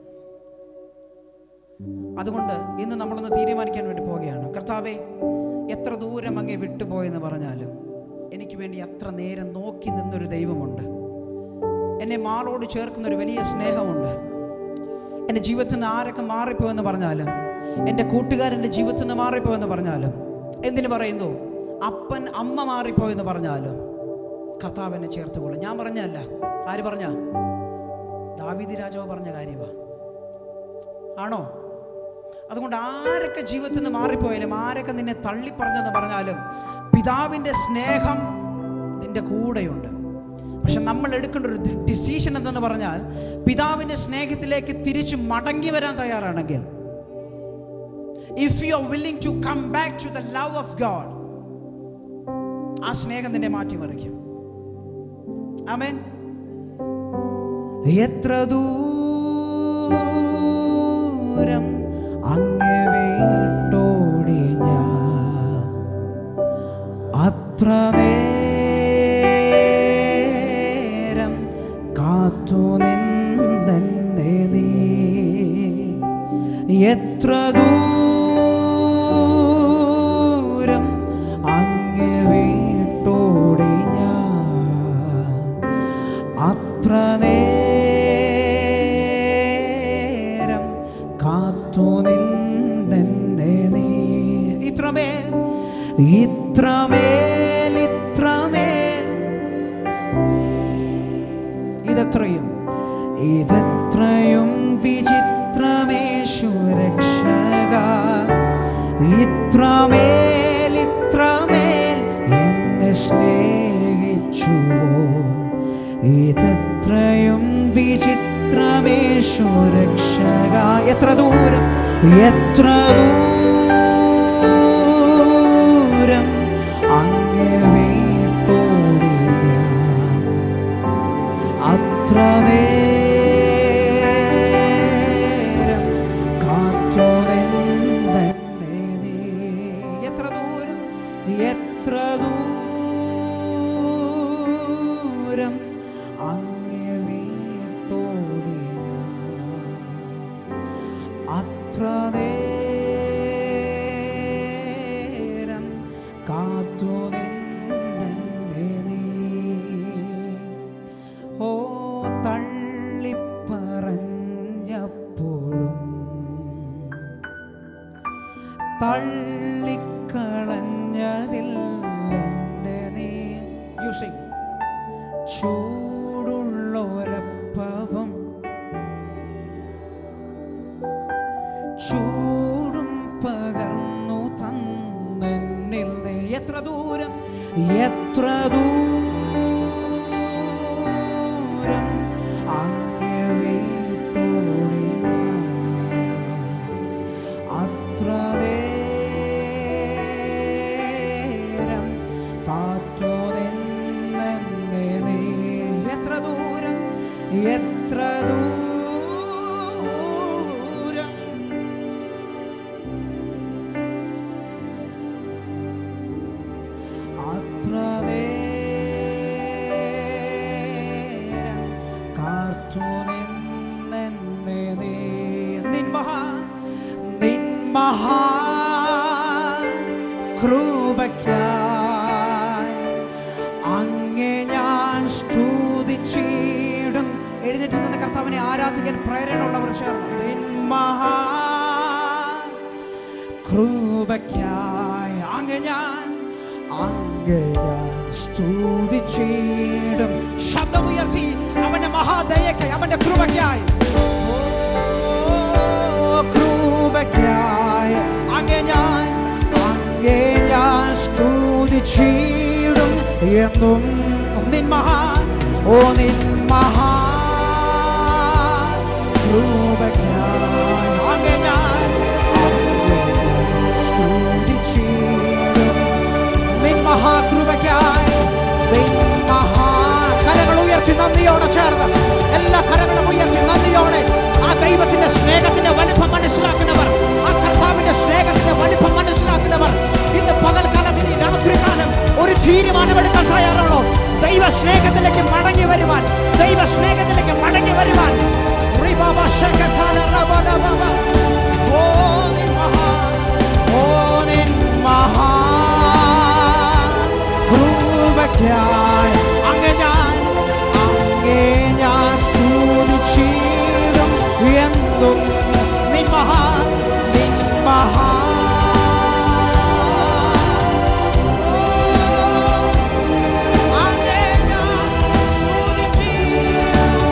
അതുകൊണ്ട് ഇന്ന് നമ്മളൊന്ന് തീരുമാനിക്കാൻ വേണ്ടി പോവുകയാണ് കർത്താവെ എത്ര ദൂരം അങ്ങേ വിട്ടുപോയെന്ന് പറഞ്ഞാലും എനിക്ക് വേണ്ടി അത്ര നേരം നോക്കി നിന്നൊരു ദൈവമുണ്ട് എന്നെ മാറോട് ചേർക്കുന്ന ഒരു വലിയ സ്നേഹമുണ്ട് എൻ്റെ ജീവിതത്തിൽ നിന്ന് ആരൊക്കെ മാറിപ്പോയെന്ന് പറഞ്ഞാലും എൻ്റെ കൂട്ടുകാരൻ്റെ ജീവിതത്തിൽ നിന്ന് മാറിപ്പോയെന്ന് പറഞ്ഞാലും എന്തിനു പറയുന്നു അപ്പൻ അമ്മ മാറിപ്പോയെന്ന് പറഞ്ഞാലും കർത്താവ് എന്നെ ചേർത്തുകൊള്ളും ഞാൻ പറഞ്ഞല്ല ആര് പറഞ്ഞ ദാവീദ് രാജാവ് പറഞ്ഞ കാര്യമാ ആണോ അതുകൊണ്ട് ആരൊക്കെ ജീവിതത്തിൽ നിന്ന് മാറിപ്പോയാലും ആരൊക്കെ നിന്നെ തള്ളിപ്പറഞ്ഞെന്ന് പറഞ്ഞാലും പിതാവിൻ്റെ സ്നേഹം നിന്റെ കൂടെയുണ്ട് പക്ഷെ നമ്മൾ എടുക്കേണ്ട ഒരു ഡിസിഷൻ എന്തെന്ന് പറഞ്ഞാൽ പിതാവിൻ്റെ സ്നേഹത്തിലേക്ക് തിരിച്ച് മടങ്ങി വരാൻ തയ്യാറാണെങ്കിൽ if you are willing to come back to the love of God ആ സ്നേഹം നിന്നെ മാറ്റിമറിക്കും ആമേൻ എത്ര ദൂരം അങ്ങേ വീട്ടോടി ഞാൻ അത്ര നേരം കാത്തു നിന്നെ നീ എത്ര ദൂരം അങ്ങേ വീട്ടോടി ഞാൻ അത്ര നേരം കാത്തു നിന്നെ നീ ഇത്രമേൽ ഇത്രമേൽ ഇത്രമേൽ ഇതെത്രയും ഇതെത്രയും വിചിത്രമേശു രക്ഷക ഇത്രമേൽ ഇത്രമേൽ എന്നെ സ്നേഹിച്ചുവോ ഇതെത്രയും വിചിത്രമേശു രക്ഷക എത്ര ദൂരം എത്ര ദൂരം അങ്ങേ വീട്ടോടി ഞാൻ അത്ര നേരം കാത്തു നിന്നെ നീ. എത്ര ദൂരം എത്ര ദൂരം അങ്ങേ വീട്ടോടി ഞാൻ. അത്ര നേരം കാത്തു നിന്നെ നീ ഓ തള്ളിപ്പറഞ്ഞപ്പോഴും തള്ളിക്കളഞ്ഞതില്ലെൻ്റെ നീ യൂസിങ് ചൂടുള്ളൊരപ്പവും ചൂടും പകർന്നു തന്നെന്നിൽ നീ എത്ര ദൂരം എത്ര ദൂരം അങ്ങേ വീട്ടോടി ഞാൻ. അത്ര നേരം കാറ്റോ നിന്നെ നീ എത്ര ദൂരം എത്ര ദൂരം അത്ര നേരം മഹാ കൃപയ്ക്കായി അങ്ങേ ഞാൻ സ്തുതിച്ചിടും എഴുന്നേറ്റ് നിന്ന് കർത്താവിനെ ആരാധിക്കാൻ പ്രേരണയുള്ളവർ ചേർന്ന് നിൻ മഹാ കൃപയ്ക്കായി അങ്ങ് ഞാൻ അങ്ങ് ഞാൻ സ്തുതിച്ചിടും ശബ്ദമുയർത്തി അവന്റെ മഹാദയക്കായി അവന്റെ കൃപയ്ക്കായി ഓ, കൃപയ്ക്കായി അങ്ങ് ഞാൻ അങ്ങേ ഞാൻ സ്തുതിച്ചിടും എന്നും നിൻ മഹാ ഓ നിൻ മഹാ കൃപയ്ക്കായി അങ്ങ് ഞാൻ അങ്ങേ സ്തുതിച്ചിടും നിൻ മഹാകൃപയ്ക്കായി നിൻ മഹാ കരങ്ങൾ ഉയർത്തി നന്ദിയോടെ ചേർന്ന് എല്ലാ കരങ്ങളും ഉയർത്തി നന്ദിയോടെ ആ ദൈവത്തിന്റെ സ്നേഹത്തിന്റെ വലിപ്പം മനസ്സിലാക്കുന്നവർ ആ കർത്താവിന്റെ സ്നേഹത്തിന്റെ വലിപ്പം മനസ്സിലാക്കുന്നവർ ഇന്ന് പകൽക്കാലം ഇനി രാത്രികാലം ഒരു തീരുമാനമെടുക്കാൻ തയ്യാറാണോ ദൈവ സ്നേഹത്തിലേക്ക് മടങ്ങി വരുവാൻ ദൈവ സ്നേഹത്തിലേക്ക് മടങ്ങി വരുവാൻ റിബാബ ശകചാല റബദബബ. ഓ നിൻ മഹാ ഓ നിൻ മഹാ കൃപയ്ക്കായി അങ്ങ് ഞാൻ അങ്ങേ ഞാൻ സ്തുതിച്ചിടും എന്നും നിൻ മഹാ നിൻ മഹാ അങ്ങേ ഞാൻ സ്തുതിച്ചിടും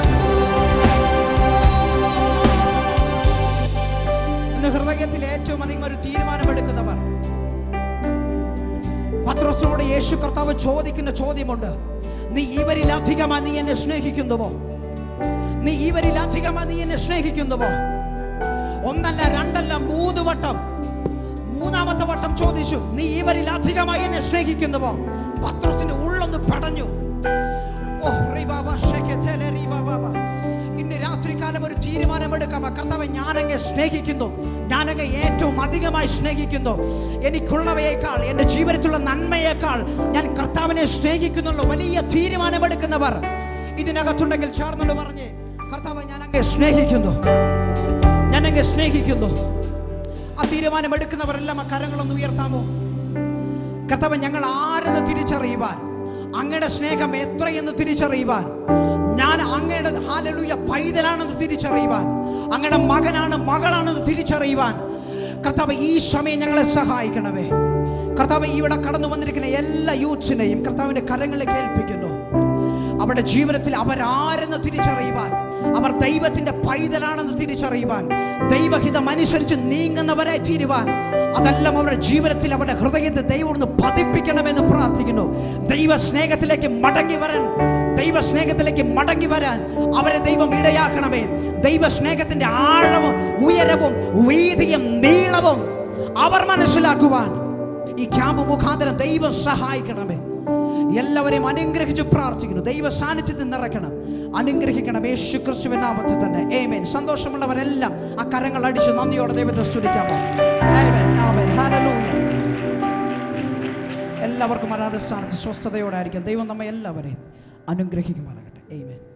ഇന്ന് ഹൃദയത്തിൽ ഏറ്റവും അധികം ഒരു തീരുമാനമെടുക്കുന്നവർ പത്രോസിനോട് യേശു കർത്താവ് ചോദിക്കുന്ന ചോദ്യമുണ്ട് നീ ഇവരിൽ അധികമായി നീ എന്നെ സ്നേഹിക്കുന്നുവോ നീ ഇവരിൽ അധികമായി നീ എന്നെ സ്നേഹിക്കുന്നുവോ ഒന്നല്ല രണ്ടല്ല മൂന്ന് വട്ടം മൂന്നാമത്തെ വട്ടം ചോദിച്ചു നീ ഇവരിൽ അധികമായി എന്നെ സ്നേഹിക്കുന്നുവോ പത്രോസിന്റെ ഉള്ളൊന്ന് പടഞ്ഞു ഓ, റിബാബ, ഷെകെറ്റെലെ റിബാബാബ. ഇന്ന് രാത്രികാലം ഒരു തീരുമാനമെടുക്കാം കർത്താവ് ഞാനങ്ങെ സ്നേഹിക്കുന്നു ഞാനങ്ങെ ഏറ്റവും അധികമായി സ്നേഹിക്കുന്നു എനിക്കുള്ളവയേക്കാൾ എൻ്റെ ജീവിതത്തിലുള്ള നന്മയേക്കാൾ ഞാൻ കർത്താവിനെ സ്നേഹിക്കുന്നുള്ള വലിയ തീരുമാനമെടുക്കുന്നവർ ഇതിനകത്തുണ്ടെങ്കിൽ ചേർന്നുകൊണ്ട് പറഞ്ഞ് കർത്താവ് ഞാൻ അങ്ങെ സ്നേഹിക്കുന്നു ഞാൻ അങ്ങെ സ്നേഹിക്കുന്നു ആ തീരുമാനമെടുക്കുന്നവരെല്ലാം ആ കരങ്ങളൊന്ന് ഉയർത്താമോ കർത്താവ് ഞങ്ങൾ ആരെന്ന് തിരിച്ചറിയുവാൻ അങ്ങയുടെ സ്നേഹം എത്രയെന്ന് തിരിച്ചറിയുവാൻ ഞാൻ അങ്ങയുടെ ഹാലലൂയ പൈതലാണെന്ന് തിരിച്ചറിയുവാൻ അങ്ങയുടെ മകനാണ് മകളാണെന്ന് തിരിച്ചറിയുവാൻ കർത്താവ് ഈ സമയം ഞങ്ങളെ സഹായിക്കണമേ കർത്താവ് ഇവിടെ കടന്നു വന്നിരിക്കുന്ന എല്ലാ യൂത്ത്സിനെയും കർത്താവിന്റെ കരങ്ങളിൽ കേൾപ്പിക്കുന്നു അവരുടെ ജീവിതത്തിൽ അവരാരെന്ന് തിരിച്ചറിയുവാൻ അവർ ദൈവത്തിന്റെ പൈതലാണെന്ന് തിരിച്ചറിയുവാൻ ദൈവഹിതം അനുസരിച്ച് നീങ്ങുന്നവരായി തീരുവാൻ അതെല്ലാം അവരുടെ ജീവിതത്തിൽ അവരുടെ ഹൃദയത്തെ ദൈവം ഒന്ന് പതിപ്പിക്കണമെന്ന് പ്രാർത്ഥിക്കുന്നു ദൈവ സ്നേഹത്തിലേക്ക് മടങ്ങി വരാൻ ദൈവ സ്നേഹത്തിലേക്ക് മടങ്ങി വരാൻ അവരെ ദൈവം ഇടയാക്കണമേ ദൈവ സ്നേഹത്തിന്റെ ആഴവും ഉയരവും വീതിയും നീളവും അവർ മനസ്സിലാക്കുവാൻ ഈ ക്യാമ്പ് മുഖാന്തരം ദൈവം സഹായിക്കണമേ എല്ലാവരെയും അനുഗ്രഹിച്ച് പ്രാർത്ഥിക്കുന്നു ദൈവ സാന്നിധ്യത്തിൽ നിറയ്ക്കണം അനുഗ്രഹിക്കണം യേശു ക്രിസ്തുവിൻ നാമത്തിൽ തന്നെ ഏമേൻ സന്തോഷമുള്ളവരെല്ലാം ആ കരങ്ങൾ അടിച്ച് നന്ദിയോടെ ദൈവത്തെ സ്തുതിക്കാമോ ആമേൻ ആമേൻ ഹല്ലേലൂയ എല്ലാവർക്കും അനാഥ സ്ഥാനത്ത് സ്വസ്ഥതയോടെ ആയിരിക്കും ദൈവം നമ്മെ എല്ലാവരെയും അനുഗ്രഹിക്കുമാറാകട്ടെ ഏമേൻ